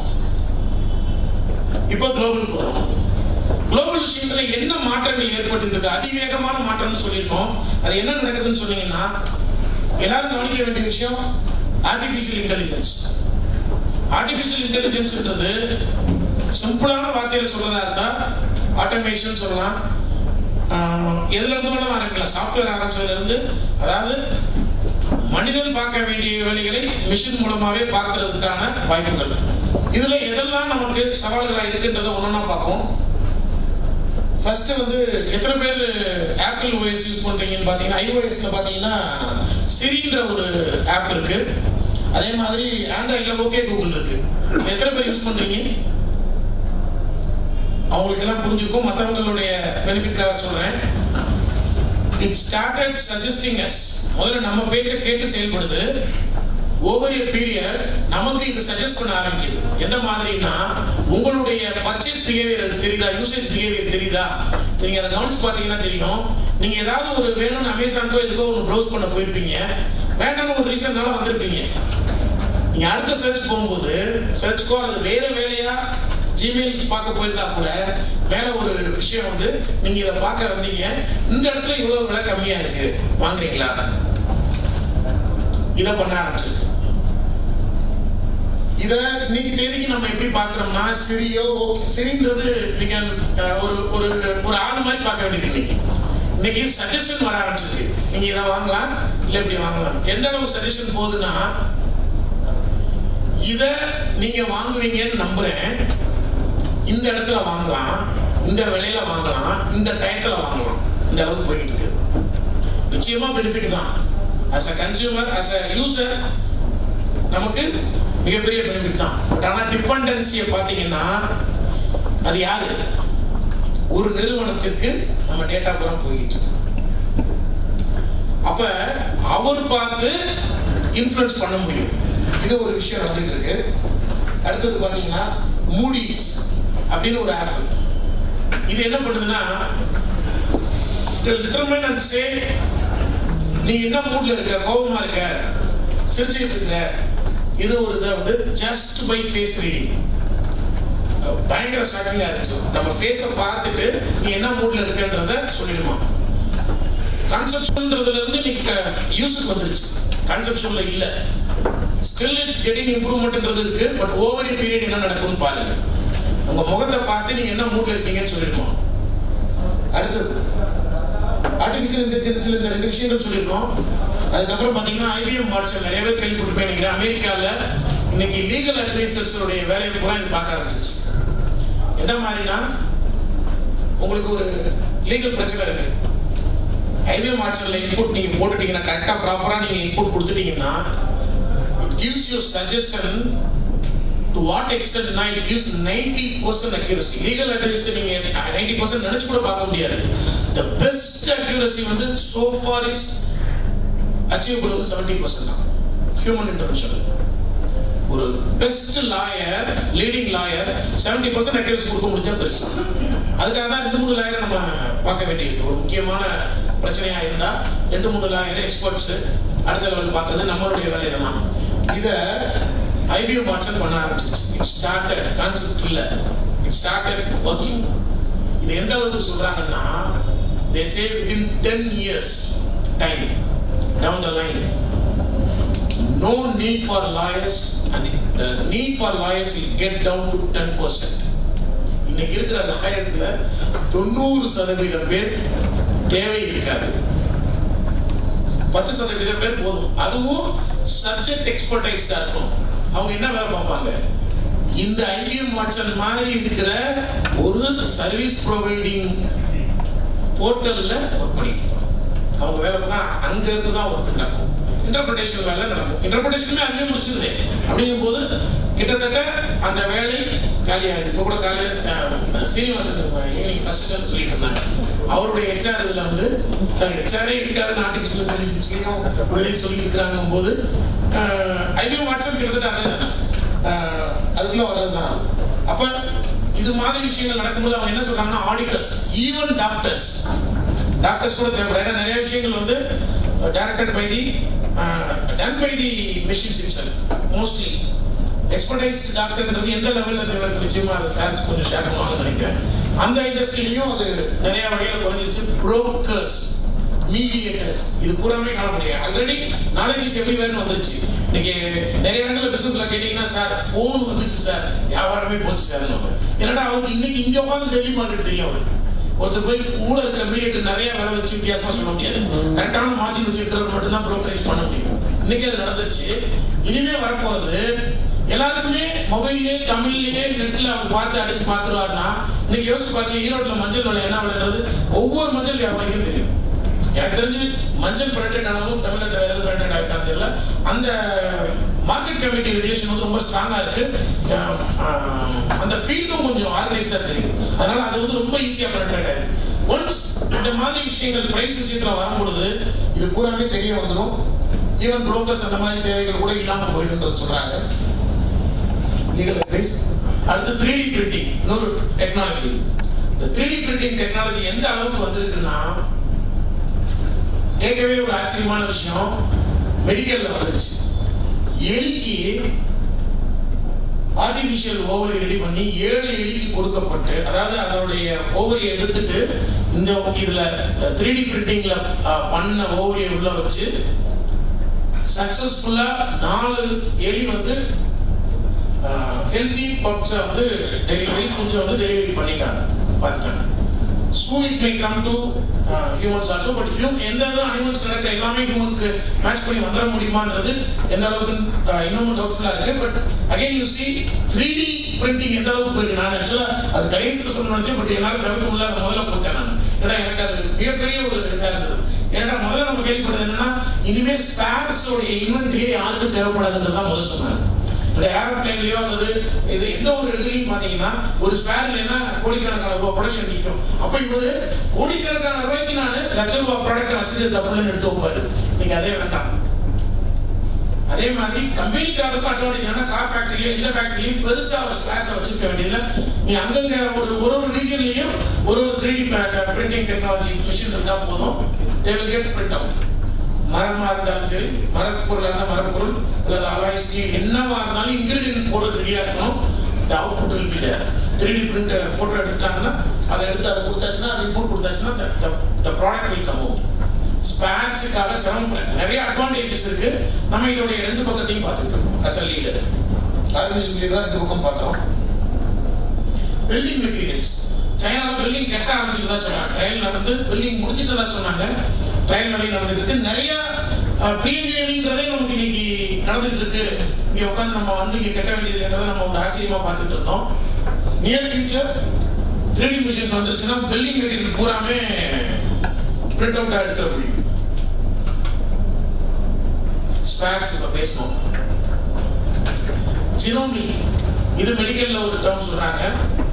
இப்போ குளோபலுக்கு வரும் குளோபல் விஷயத்துல என்ன மாற்றங்கள் ஏற்பட்டு இருக்கு அதிவேகமான மாற்றம்னு சொல்லியிருக்கோம் அது என்ன நடக்குதுன்னு சொன்னீங்கன்னா எல்லாரும் கவனிக்க வேண்டிய விஷயம் ஆர்டிஃபிஷியல் இன்டெலிஜென்ஸ் ஆர்டிஃபிஷியல் இன்டெலிஜென்ஸ்ன்றது சிம்பிளான வார்த்தையில சொல்றதா இருந்தா ஆட்டோமேஷன் சொல்லலாம் ஆஹ் எதுல இருந்து வேணாலும் ஆரம்பிக்கலாம் சாஃப்ட்வேர் ஆரம்பிச்சதுல இருந்து அதாவது மனிதன் பார்க்க வேண்டிய வேலைகளை மிஷின் மூலமாவே பார்க்கிறதுக்கான வாய்ப்புகள் இதுல எதெல்லாம் நமக்கு சவால்களா இருக்குன்றத ஒன்னொன்னா பார்ப்போம் ஃபர்ஸ்ட் வந்து எத்தனை பேர் ஆப்பிள் ஓஎஸ் யூஸ் பண்றீங்கன்னு பார்த்தீங்கன்னா ஐஓஎஸ்ல பார்த்தீங்கன்னா சிரின்ற ஒரு ஆப் இருக்கு அதே மாதிரி ஆண்ட்ராய்டில் ஓகே கூகுள் இருக்கு எத்தனை பேர் யூஸ் பண்றீங்க அவங்களுக்கு எல்லாம் புரிஞ்சிருக்கும் மற்றவங்களுடைய பெனிஃபிட்காக சொல்றேன் இட் ஸ்டார்டட் சஜஸ்டிங் அஸ் முதல்ல நம்ம பேச்சை கேட்டு செயல்படுது ஓவர் எ பீரியட் நமக்கு இது சஜஸ்ட் பண்ண ஆரம்பிக்குது எந்த மாதிரினா உங்களுடைய பர்ச்சேஸ் பிஹேவியர் அது தெரியுதா யூசேஜ் பிஹேவியர் தெரியுதா நீங்க அதை கவனிச்சு பார்த்தீங்கன்னா தெரியும் நீங்க ஏதாவது ஒரு வேணும்னு அமேசானுக்கோ எதுக்கோ ஒன்று ப்ரௌஸ் பண்ண போயிருப்பீங்க வேண்டாம்னு ஒரு ரீசன்னால வந்திருப்பீங்க நீங்க அடுத்த சர்ச் போகும்போது சர்ச்க்கோ அல்லது வேற வேலையா ஜிமெயில் பார்க்க போயிருந்தா கூட மேல ஒரு விஷயம் வந்து நீங்க இதை பார்க்க வந்தீங்க இந்த இடத்துல இவ்வளவு விலை கம்மியா இருக்கு வாங்குறீங்களா இதை பண்ண ஆரம்பிச்சிருக்கு இத இன்னைக்கு தேதிக்கு நம்ம எப்படி பார்க்கிறோம்னா சிரியோ சிரின்றது we can, அஹ், ஒரு ஒரு ஒரு ஆள் மாதிரி பார்க்க வேண்டியது இன்னைக்கு இன்னைக்கு சஜஷன் வர ஆரம்பிச்சிருக்கு நீங்க இதை வாங்கலாம் இல்ல இப்படி வாங்கலாம் எந்த அளவு சஜஷன் போகுதுன்னா இத நீங்க வாங்குவீங்கன்னு நம்புறேன் இந்த இடத்துல வாங்கலாம் இந்த விலையில வாங்கலாம் இந்த டயத்துல வாங்கலாம் இந்த அளவுக்கு போயிட்டு இருக்கு நிச்சயமா பெனிஃபிட் தான் as a consumer as a user நமக்கு மிகப்பெரிய பெனிஃபிட் தான் பட் ஆனால் டிபெண்டன்சியை பார்த்தீங்கன்னா அது யாரு ஒரு நிறுவனத்திற்கு நம்ம டேட்டா பூரா போயிட்டு இருக்கு. அப்ப அவர் பார்த்து இன்ஃப்ளூயன்ஸ் பண்ண முடியும் இது ஒரு விஷயம் நடந்துட்டு இருக்கு அடுத்தது பாத்தீங்கன்னா மூடிஸ் அப்படின்னு ஒரு ஆப் இது என்ன பண்ணுதுன்னா டிட்டர்மைன் அண்ட் சே நீ என்ன மூட்ல இருக்க கோபமா இருக்க சிரிச்சுக்கிட்டு இருக்க இது ஒரு இதை வந்து ஜஸ்ட் பை ஃபேஸ் ரீடிங் பயங்கர ஷாக்கிங்கா இருந்துச்சு நம்ம ஃபேஸை பார்த்துட்டு நீ என்ன மூட்ல இருக்கன்றத சொல்லிடுமா கன்செப்ஷன்ன்றதுல இருந்து நீங்க யூஸுக்கு வந்துருச்சு கன்செப்ஷன்ல இல்ல ஸ்டில் இட் கெட்டிங் இம்ப்ரூவ்மெண்ட்ன்றது இருக்கு பட் ஓவர் பீரியட் என்ன நடக்கும்னு பாருங்க உங்க முகத்தை பார்த்து நீங்க என்ன மூட்ல இருக்கீங்கன்னு சொல்லிடுமா அடுத்தது ஆர்டிஃபிஷியல் இன்டெலிஜென்ஸ்ல இந்த ரெண்டு விஷயங்கள் சொல்லியிருக்கோம் அதுக்கப்புறம் பார்த்தீங்கன்னா ஐபிஎம் வாட்ஸ்அப் நிறைய பேர் கேள்விப்பட்டிருப்பேன் நினைக்கிறேன் அமெரிக்காவில் இன்னைக்கு லீகல் அட்வைசர்ஸோடைய வேலையை பூரா இது பார்க்க ஆரம்பிச்சிச்சு எந்த மாதிரினா உங்களுக்கு ஒரு லீகல் பிரச்சனை இருக்கு ஐபிஎம் வாட்ஸ்அப்ல இன்புட் நீங்க போட்டுட்டீங்கன்னா கரெக்டா ப்ராப்பரா நீங்க இன்புட் கொடுத்துட்டீங்கன்னா it gives you suggestion to what extent நான் it gives ninety percent accuracy legal advice நீங்க நைன்டி பர்சன்ட் நினைச்சு கூட பார்க்க முடியாது த பெஸ்ட் அக்யூரசி வந்து சோ ஃபார் இஸ் அச்சீவபிள் வந்து செவன்டி பர்சன்ட் தான் ஹியூமன் இன்டர்வென்ஷன் ஒரு best lawyer leading lawyer seventy percent accuracy கொடுக்க முடிஞ்சா பெருசு அதுக்காக தான் ரெண்டு மூணு லாயரை நம்ம பார்க்க வேண்டியிருக்கு ஒரு முக்கியமான பிரச்சனையா இருந்தா ரெண்டு மூணு லாயர் எக்ஸ்பர்ட்ஸ் அடுத்த லெவல் பார்க்கறது நம்மளுடைய வேலை தான் இதை ஐபிஎம் வாட்ஸ்அப் பண்ண ஆரம்பிச்சிச்சு இட் ஸ்டார்டட் கான்செப்ட் இல்ல இட் ஸ்டார்டட் ஒர்க்கிங் இது எந்த அளவுக்கு சொல்றாங்கன்னா they say within ten years time down the line no need for lawyers and the need for lawyers will get down to 10%. இன்னைக்கு இருக்கிற லாயர்ஸ்ல தொண்ணூறு சதவீதம் பேர் தேவை இருக்காது பத்து சதவீதம் பேர் போதும் அதுவும் சப்ஜெக்ட் எக்ஸ்பர்டைஸ்டா இருக்கும் அவங்க என்ன வேலை பார்ப்பாங்க இந்த ஐபிஎம் வாட்சன் மாதிரி இருக்கிற ஒரு சர்வீஸ் ப்ரொவைடிங் போர்ட்டல்ல ஒர்க் பண்ணிட்டு இருப்பாங்க. அவங்க வேலை பண்ணா அங்க இருந்து தான் ஒர்க் நடக்கும் இன்டர்பிரேஷன் வேலை நடக்கும் இன்டர்பிரேஷனுமே அங்கேயே முடிச்சிருது அப்படிங்கும் போது கிட்டத்தட்ட அந்த வேலை காலியாகுது இப்போ கூட காலையில் சீனிவாசன் ஈவினிங் ஃபர்ஸ்ட் சார் சொல்லிட்டு இருந்தாங்க அவருடைய ஹெச்ஆர் இதில் வந்து சார் ஹெச்ஆரே இருக்காதுன்னு ஆர்டிஃபிஷியல் இன்டெலிஜென்ஸ்லையும் முதலே சொல்லி இருக்கிறாங்க போது ஐபிஎம் வாட்ஸ்அப் கிட்டத்தட்ட அதே தானே ஆஹ் அதுக்குள்ள வர்றது தான் அப்போ இது மாதிரி விஷயங்கள் நடக்கும்போது அவங்க என்ன சொல்றாங்கன்னா ஆடிட்டர்ஸ் ஈவன் டாக்டர்ஸ் டாக்டர்ஸ் கூட தேவை ஏன்னா நிறைய விஷயங்கள் வந்து directed by the done by the machines itself mostly expertise டாக்டர்ன்றது எந்த லெவலில் தேவை நிச்சயமா அதை சார் கொஞ்சம் ஷேர் பண்ணுவாங்கன்னு நினைக்கிறேன் அந்த இண்டஸ்ட்ரியிலையும் அது நிறைய வகையில் குறைஞ்சிருச்சு புரோக்கர்ஸ் மீடியேட்டர்ஸ் இது பூராமே காண முடியாது ஆல்ரெடி நாலேஜ் எவ்ரிவேர்னு வந்துருச்சு இன்னைக்கு நிறைய இடங்கள்ல பிசினஸ்ல கேட்டீங்கன்னா சார் ஃபோன் வந்துச்சு சார் வியாபாரமே போச்சு சார் என்னடா அவருக்கு இன்னைக்கு இங்க உட்காந்து டெல்லி மார்க்கெட் தெரியும் அவருக்கு ஒருத்தர் போய் கூட இருக்கிற மீடியேட்டர் நிறைய விலை வச்சு வித்தியாசமா சொல்ல முடியாது கரெக்டான மார்ஜின் வச்சிருக்கிறவங்க மட்டும்தான் ப்ரோக்கரேஜ் பண்ண முடியும் இன்னைக்கு அது நடந்துச்சு இனிமே வரப்போறது எல்லாருக்குமே மொபைல்லே தமிழ்லயே நெட்ல அவர் பார்த்து அடிச்சு பார்த்துருவாருன்னா இன்னைக்கு யோசிச்சு பாருங்க ஈரோட்ல மஞ்சள் விலை என்ன விலைன்றது ஒவ்வொரு மஞ்சள் வியாபாரிக்கும் தெரியும் எனக்கு தெரிஞ்சு மஞ்சள் பிராண்டட் ஆனாலும் தமிழ்நாட்டில் வேறு பிராண்டட் ஆயிருக்கான்னு தெரியல அந்த மார்க்கெட் கமிட்டி ரிலேஷன் வந்து ரொம்ப ஸ்ட்ராங்கா இருக்கு அஹ், அஹ், அந்த ஃபீல்டும் கொஞ்சம் ஆர்கனைஸ்டா தெரியும் அதனால அது வந்து ரொம்ப ஈஸியா பெனட்ரேட் ஆயிருக்கு ஒன்ஸ் இந்த மாதிரி விஷயங்கள் பிரைஸ் விஷயத்துல வரும்பொழுது இது பூராமே தெரிய வந்துடும் ஈவன் புரோக்கர்ஸ் அந்த மாதிரி தேவைகள் கூட இல்லாம போயிடுன்றது சொல்றாங்க லீகல் அட்வைஸ் அடுத்து த்ரீ டி பிரிண்டிங் இன்னொரு டெக்னாலஜி இந்த த்ரீ டி பிரிண்டிங் டெக்னாலஜி எந்த அளவுக்கு வந்திருக்குன்னா கேட்கவே ஒரு ஆச்சரியமான விஷயம் மெடிக்கல்ல வந்துருச்சு எலிக்கு ஆர்டிபிஷியல் ஓவரி ரெடி பண்ணி ஏழு எலிக்கு கொடுக்கப்பட்டு அதாவது அதனுடைய ஓவரியை எடுத்துட்டு இந்த இதுல த்ரீ டி பிரிண்டிங்ல பண்ண ஓவரியை உள்ள வச்சு சக்சஸ்ஃபுல்லா நாலு எலி வந்து ஹெல்தி பப்ஸை வந்து டெலிவரி கொஞ்சம் வந்து டெலிவரி பண்ணிட்டாங்க பார்த்துட்டாங்க soon it may come to uh, humans also but hum எந்த அனிமல்ஸ் நடக்கிற எல்லாமே ஹியூமனுக்கு மேட்ச் பண்ணி வந்துட முடியுமான்றது எந்த அளவுக்கு uh, இன்னமும் டவுட்ஃபுல்லா இருக்கு but again you see three D printing எந்த அளவுக்கு போயிருக்கு நான் ஆக்சுவலா அது கடைசியில் சொல்ல நினைச்சேன் பட் என்னால் தவிர்க்க முடியல அதை முதல்ல போட்டேன் நான் ஏன்னா எனக்கு அது மிகப்பெரிய ஒரு இதாக இருந்தது ஏன்னா முதல்ல நம்ம நம்ம கேள்விப்பட்டது என்னன்னா இனிமே ஸ்பேர்ஸ் உடைய இன்வென்ட்ரியே யாருக்கும் தேவைப்படாதுன்றது தான் முதல் சொன்னாங்க இந்த ஏரோப்ளேன்லயோ அல்லது இது எந்த ஒரு இதுலையும் பாத்தீங்கன்னா ஒரு ஸ்பேர் இல்லைன்னா கோடிக்கணக்கான ரூபாய் ப்ரொடக்ஷன் நிற்கும் அப்ப இவரு கோடிக்கணக்கான ரூபாய்க்கு நான் லட்ச ரூபாய் ப்ராடக்ட் வச்சுட்டு தப்புன்னு எடுத்து வைப்பாரு நீங்க அதே வேண்டாம் அதே மாதிரி கம்பெனிக்காருக்கும் அட்வான்டேஜ் என்னன்னா கார் ஃபேக்டரியும் இந்த ஃபேக்டரியும் பெருசா ஸ்பேர்ஸ் வச்சிருக்க வேண்டியதில்ல நீ அங்கங்க ஒரு ஒரு ஒரு ரீஜன்லயும் ஒரு ஒரு three D printing technology machine இருந்தா போதும் they will get print out மரமா இருந்தாலும் சரி மரப்பொருளா இருந்தா மரப்பொருள் அல்லது அலாய் ஸ்டீல் என்னவா இருந்தாலும் இன்கிரீடியன்ட் போறது ரெடியா இருக்கணும் இந்த output will be there three D print photo எடுத்துட்டாங்கன்னா அதை எடுத்து அதை கொடுத்தாச்சுன்னா அதை இன்புட் கொடுத்தாச்சுன்னா the product will come out ஸ்பேர்ஸுக்காக சிரமப்பட நிறைய அட்வான்டேஜஸ் இருக்கு நம்ம இதோடைய ரெண்டு பக்கத்தையும் பார்த்துட்டு இருக்கோம் அசல் லீடர் ஆர்கனைசேஷன் லீடர் ரெண்டு பக்கம் பார்க்குறோம் பில்டிங் மெட்டீரியல்ஸ் சைனால பில்டிங் கட்ட ஆரம்பிச்சுட்டு தான் சொன்னாங்க ட்ரையல் நடந்து பில்டிங் முடிஞ்சிட்டு தான் சொன்னாங்க ட்ரையல் நடை நடந்துட்டு இருக்கு நிறைய ப்ரீ இன்ஜினியரிங்கிறதே நமக்கு இன்னைக்கு நடந்துட்டு இருக்கு இங்க உட்காந்து நம்ம வந்து இங்க கட்ட வேண்டியதுன்றதை நம்ம ஒரு ஆச்சரியமா பார்த்துட்டு இருந்தோம் near future three D machines வந்துருச்சுன்னா பில்டிங் மெட்டீரியல் பூராமே பிரிண்ட் அவுட் எடுத்துட முடியும் ஸ்பேக்ஸ் இப்ப பேசணும் ஜினோமிக் இது மெடிக்கல்ல ஒரு டேர்ம் சொல்றாங்க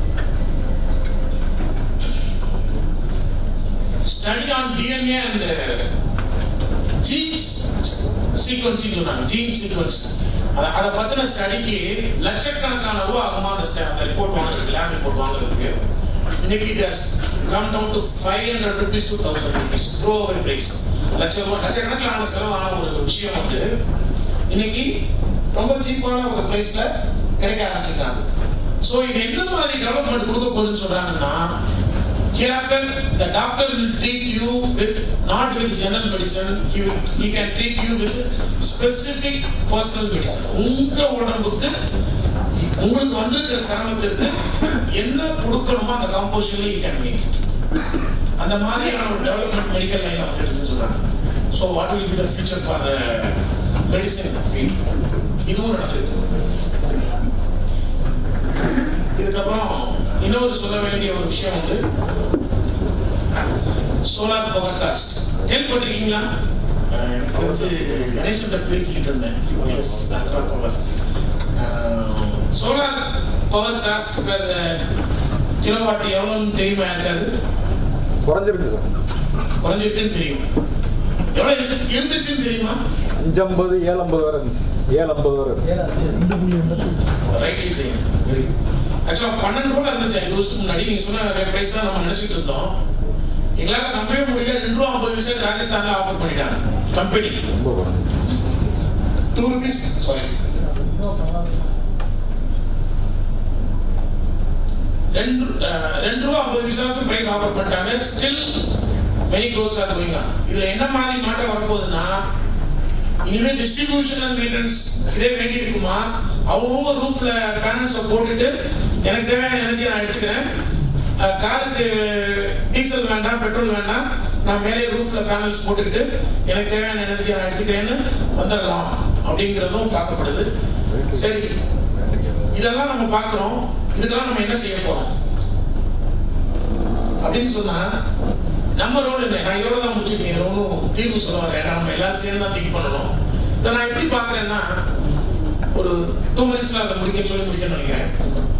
study on DNA and genes sequencing சொன்னாங்க ஜீன் சீக்வன்ஸ் அதை அதை பத்தின ஸ்டடிக்கு லட்சக்கணக்கான ரூபா ஆகுமா அந்த sta- அந்த ரிப்போர்ட் வாங்குறதுக்கு லேப் ரிப்போர்ட் வாங்குறதுக்கு இன்னைக்கு it has come down to five hundred rupees to thousand rupees throw over price லட்ச ரூபா லட்சக்கணக்கில் ஆன செலவான ஒரு விஷயம் வந்து இன்னைக்கு ரொம்ப சீப்பான ஒரு பிரைஸ்ல கிடைக்க ஆரம்பிச்சிருக்காங்க ஸோ இது என்ன மாதிரி டெவலப்மெண்ட் கொடுக்க போகுதுன்னு சொல்றாங்கன்னா Hereafter, the doctor will treat you with not with general medicine. He will he can treat you with specific personal medicine. உங்க உடம்புக்கு உங்களுக்கு வந்திருக்கிற சிரமத்திற்கு என்ன கொடுக்கணுமோ அந்த காம்போசிஷன்ல யூ கேன் மேக் இட் அந்த மாதிரியான ஒரு டெவலப்மெண்ட் மெடிக்கல் லைன்ல வந்துருக்குன்னு சொல்றாங்க so what will be the future for the medicine field இதுவும் நடந்துருக்கு இதுக்கப்புறம் இன்னொரு சொல்ல வேண்டிய ஒரு விஷயம் வந்து சோலார் பவர் காஸ்ட் கேள்விப்பட்டிருக்கீங்களா அஹ் எனக்கு தெரிஞ்சு கணேசன் பேசிக்கிட்டு இருந்தேன் UPS solar power cost per kilowatt எவ்வளோன்னு தெரியுமா இருக்காது குறைஞ்சிருக்கு சார் குறைஞ்சிட்டுன்னு தெரியும் எவ்வளோ இரு- இருந்துச்சுன்னு தெரியுமா அஞ்சம்பது ஏழம்பது வரை இருந்துச்சு ஏழம்பது வரை இருக்கு ரைட்லி செய்யும் ஆக்சுவலாக பன்னெண்டு ரூபா இருந்துச்சு ஐந்து வருஷத்துக்கு முன்னாடி நீங்க சொன்ன பிரைஸ் தான் நம்ம நினைச்சிட்டு இருந்தோம் எங்களால நம்பவே முடியல ரெண்டு ரூபா ஐம்பது பைசா ராஜஸ்தான்ல ஆஃபர் பண்ணிட்டாங்க கம்பெனி ரொம்ப குறைஞ்சி டூ ருபீஸ் சாரி ரெண்டு அஹ், ரெண்டு ரூபா ஐம்பது பைசாவுக்கு பிரைஸ் ஆஃபர் பண்ணிட்டாங்க still many growths are going on இதுல என்ன மாதிரி மாற்றம் வரப்போகுதுன்னா இனிமே டிஸ்ட்ரிபியூஷன் அண்ட் மெயின்டெனன்ஸ் இதே வேண்டி இருக்குமா அவங்கவுங்க ரூஃப்ல பேனல்ஸை போட்டுட்டு எனக்கு தேவையான எனர்ஜி நான் எடுத்துக்கிறேன் அஹ், காருக்கு டீசல் வேண்டாம் பெட்ரோல் வேண்டாம் நான் மேலே ரூஃப்ல பேனல்ஸ் போட்டுக்கிட்டு எனக்கு தேவையான எனர்ஜி நான் எடுத்துக்கிறேன்னு வந்துடலாம் அப்படிங்கிறதும் பார்க்கப்படுது சரி இதெல்லாம் நம்ம பார்க்குறோம் இதுக்கெல்லாம் நம்ம என்ன செய்ய போறோம் அப்படின்னு சொன்னா நம்ம ரோல் என்ன நான் இதோட தான் முடிச்சிருக்கேன் இதுல ஒன்றும் தீர்வு சொல்ல வரேன் ஏன்னா நம்ம எல்லாரும் சேர்ந்து தான் திங்க் பண்ணணும் இதை நான் எப்படி பார்க்கறேன்னா ஒரு டூ மினிட்ஸ்ல அதை முடிக்க சொல்லி முடிக்கணும்னு நினைக்கிறேன்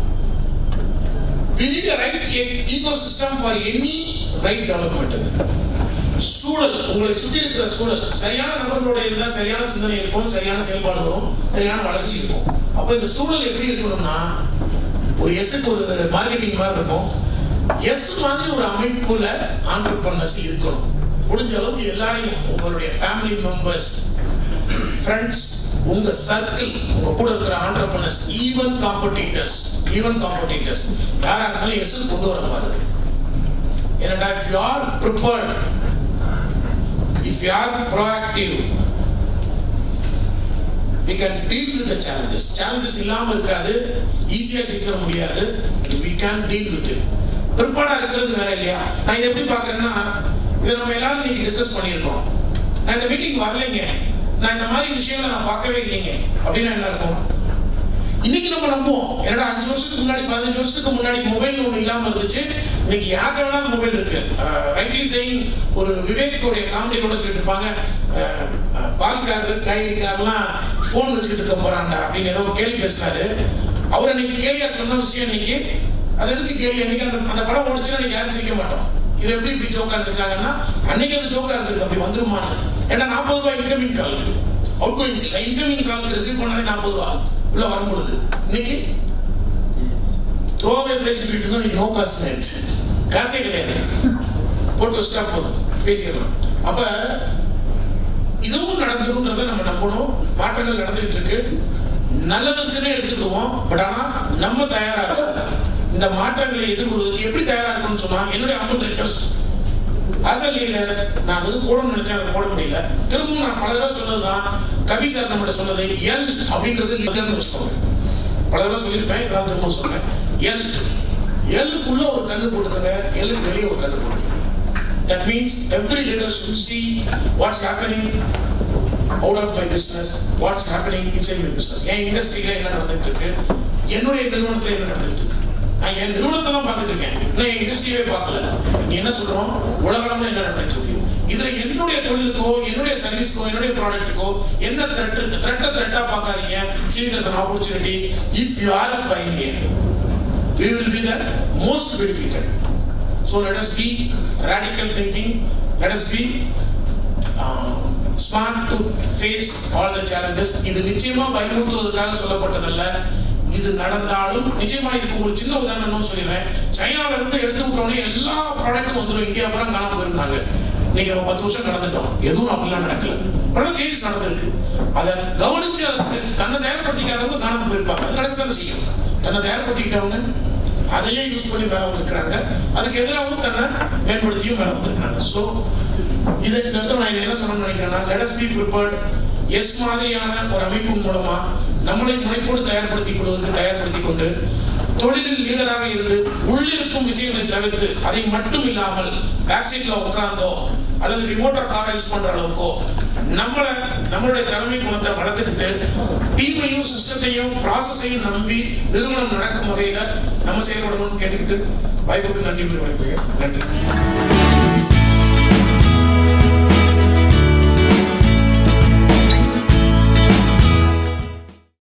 we need a right e- ecosystem for any right development சூழல் உங்களை சுத்தி இருக்கிற சூழல் சரியான நபர்களோட இருந்தா சரியான சிந்தனை இருக்கும் சரியான செயல்பாடு வரும் சரியான வளர்ச்சி இருக்கும் அப்ப இந்த சூழல் எப்படி இருக்கணும்னா ஒரு எஸ்க்கு ஒரு மார்க்கெட்டிங் மாதிரி இருக்கும் எஸ் மாதிரி ஒரு அமைப்புல ஆண்டர்பிரனர்ஸ் இருக்கணும் முடிஞ்ச அளவுக்கு எல்லாரையும் உங்களுடைய ஃபேமிலி மெம்பர்ஸ் ஃப்ரெண்ட்ஸ் உங்க சர்க்கிள் உங்க கூட இருக்கிற entrepreneurs even competitors even competitors யாரா இருந்தாலும் எஸ் கொண்டு வர பாருங்க ஏன்னா if you are prepared if you are proactive we can deal with the challenges challenges இல்லாம இருக்காது ஈஸியா தீர்ச்சிட முடியாது we can deal with it ப்ரிப்பேர்டா இருக்கிறது வேற இல்லையா நான் இதை எப்படி பார்க்கறேன்னா இதை நம்ம எல்லாரும் இன்னைக்கு டிஸ்கஸ் பண்ணியிருக்கோம் நான் இந்த மீட்டிங் வரலைங்க நான் இந்த மாதிரி விஷயங்களை நான் பார்க்கவே இல்லைங்க அப்படின்னா என்ன இருக்கும் இன்னைக்கு நம்ம நம்புவோம் என்னடா அஞ்சு வருஷத்துக்கு முன்னாடி பதினஞ்சு வருஷத்துக்கு முன்னாடி மொபைல் ஒன்று இல்லாம இருந்துச்சு இன்னைக்கு யார்கிட்ட வேணாலும் மொபைல் இருக்கு ரைட்லி செயிங் ஒரு விவேக்கோடைய காமெடி கூட சொல்லிட்டு இருப்பாங்க அஹ், அஹ், பால்காரரு காய்கறிக்காரெல்லாம் ஃபோன் வச்சுக்கிட்டு இருக்க போறான்டா அப்படின்னு ஏதோ ஒரு கேள்வி பேசினாரு அவர் அன்னைக்கு கேள்வியா சொன்ன விஷயம் இன்னைக்கு அது எதுக்கு கேள்வி அன்னைக்கு அந்த அந்த படம் ஓடிச்சுன்னா நீங்க யாரும் சிரிக்க மாட்டோம் இது எப்படி இப்படி ஜோக்கா நினைச்சாங்கன்னா அன்னைக்கு அது ஜோக்கா இருந்திருக்கு அப்படி வந்துருமான்னு ஏன்னா நாற்பது ரூபாய் இன்கமிங் காலுக்கு அவுட் கோயிங் இன்கமிங் காலுக்கு ரிசீவ் பண்ணாலே நாற்பது ரூபா உள்ள வரும்பொழுது இன்னைக்கு த்ரோவே பேசிட்டு இருக்கோம் நீங்க நோ காஸ்ட் ஆயிடுச்சு காசே கிடையாது போட்டு வச்சுட்டா போதும் பேசிடலாம் அப்ப இதுவும் நடந்துருன்றதை நம்ம நம்பணும் மாற்றங்கள் நடந்துட்டு இருக்கு நல்லதுக்குன்னே எடுத்துக்கிடுவோம் பட் ஆனா நம்ம தயாரா இருக்கணும் இந்த மாற்றங்களை எதிர்கொள்வதற்கு எப்படி தயாரா இருக்கணும்னு சொன்னா என்னுடைய அம்பன் ரிக்வஸ்ட் அசல் லீடர் நான் வந்து போடணும்னு நினைச்சேன் அதை போட முடியல திரும்பவும் நான் பல தடவை சொன்னதுதான் கவி சார் நம்மகிட்ட சொன்னது எல் அப்படின்றது லீடர்னு வச்சுக்கோங்க பல தடவை சொல்லியிருப்பேன் நான் திரும்ப சொல்றேன் எல் எல்லுக்குள்ள ஒரு கண்ணு போட்டுக்கங்க எல்லுக்கு வெளியே ஒரு கண்ணு போட்டுக்கங்க That means every leader should see what's happening out of my business, what's happening inside my business. என் இண்டஸ்ட்ரியில என்ன நடந்துட்டு இருக்கு என்னுடைய நிறுவனத்துல என்ன நடந்துட்டு இருக்கு நான் என் நிறுவனத்தை தான் பார்த்துட்டு இருக்கேன் நான் என் இண்டஸ்ட்ரியே பார்க்கல நீ என்ன சொல்றோம் உலகளவில் என்ன நடந்துட்டு இருக்கு இதுல என்னுடைய தொழிலுக்கோ என்னுடைய சர்வீஸ்க்கோ என்னுடைய ப்ராடக்ட்டுக்கோ என்ன த்ரெட் இருக்கு த்ரெட்டை த்ரெட்டா பார்க்காதீங்க see it as an opportunity if you are a pioneer we will be the most benefited so let us be radical thinking let us be uh, smart to face all the challenges இது நிச்சயமா பயமுறுத்துவதற்காக சொல்லப்பட்டதல்ல இது நடந்தாலும் நிச்சயமா இதுக்கு ஒரு சின்ன உதாரணம் சொல்லிடுறேன் சைனால இருந்து எடுத்து விட்டோடனே எல்லா ப்ராடக்ட்டும் வந்துடும் இந்தியா அப்புறம் காணாம போயிருந்தாங்க இன்னைக்கு நம்ம பத்து வருஷம் கடந்துட்டோம் எதுவும் அப்படிலாம் நடக்கல பல சேஞ்ச் நடந்திருக்கு அதை கவனிச்சு அதுக்கு தன்னை தயார்படுத்திக்காதவங்க காணாம போயிருப்பாங்க அது நடக்கத்தானே செய்யும் தன்னை தயார்படுத்திக்கிட்டவங்க அதையே யூஸ் பண்ணி மேல வந்திருக்கிறாங்க அதுக்கு எதிராகவும் தன்னை மேம்படுத்தியும் மேல வந்திருக்கிறாங்க ஸோ இதை இந்த இடத்துல நான் என்ன சொல்லணும்னு நினைக்கிறேன்னா let us be prepared எஸ் மாதிரியான ஒரு அமைப்பின் மூலமா நம்மளை முனைப்போடு தயார்படுத்திக் கொள்வதற்கு தயார்படுத்திக் கொண்டு தொழிலில் லீடராக இருந்து உள்ளிருக்கும் விஷயங்களை தவிர்த்து அதை மட்டும் இல்லாமல் பேக் சீட்ல உட்கார்ந்தோ அல்லது ரிமோட்டா காரை யூஸ் பண்ற அளவுக்கோ நம்மளை நம்மளுடைய தலைமை குணத்தை வளர்த்துக்கிட்டு டீமையும் சிஸ்டத்தையும் ப்ராசஸையும் நம்பி நிறுவனம் நடக்கும் வகையில நம்ம செயல்படணும்னு கேட்டுக்கிட்டு வாய்ப்புக்கு நன்றி கூறி விடைபெறுகிறேன். நன்றி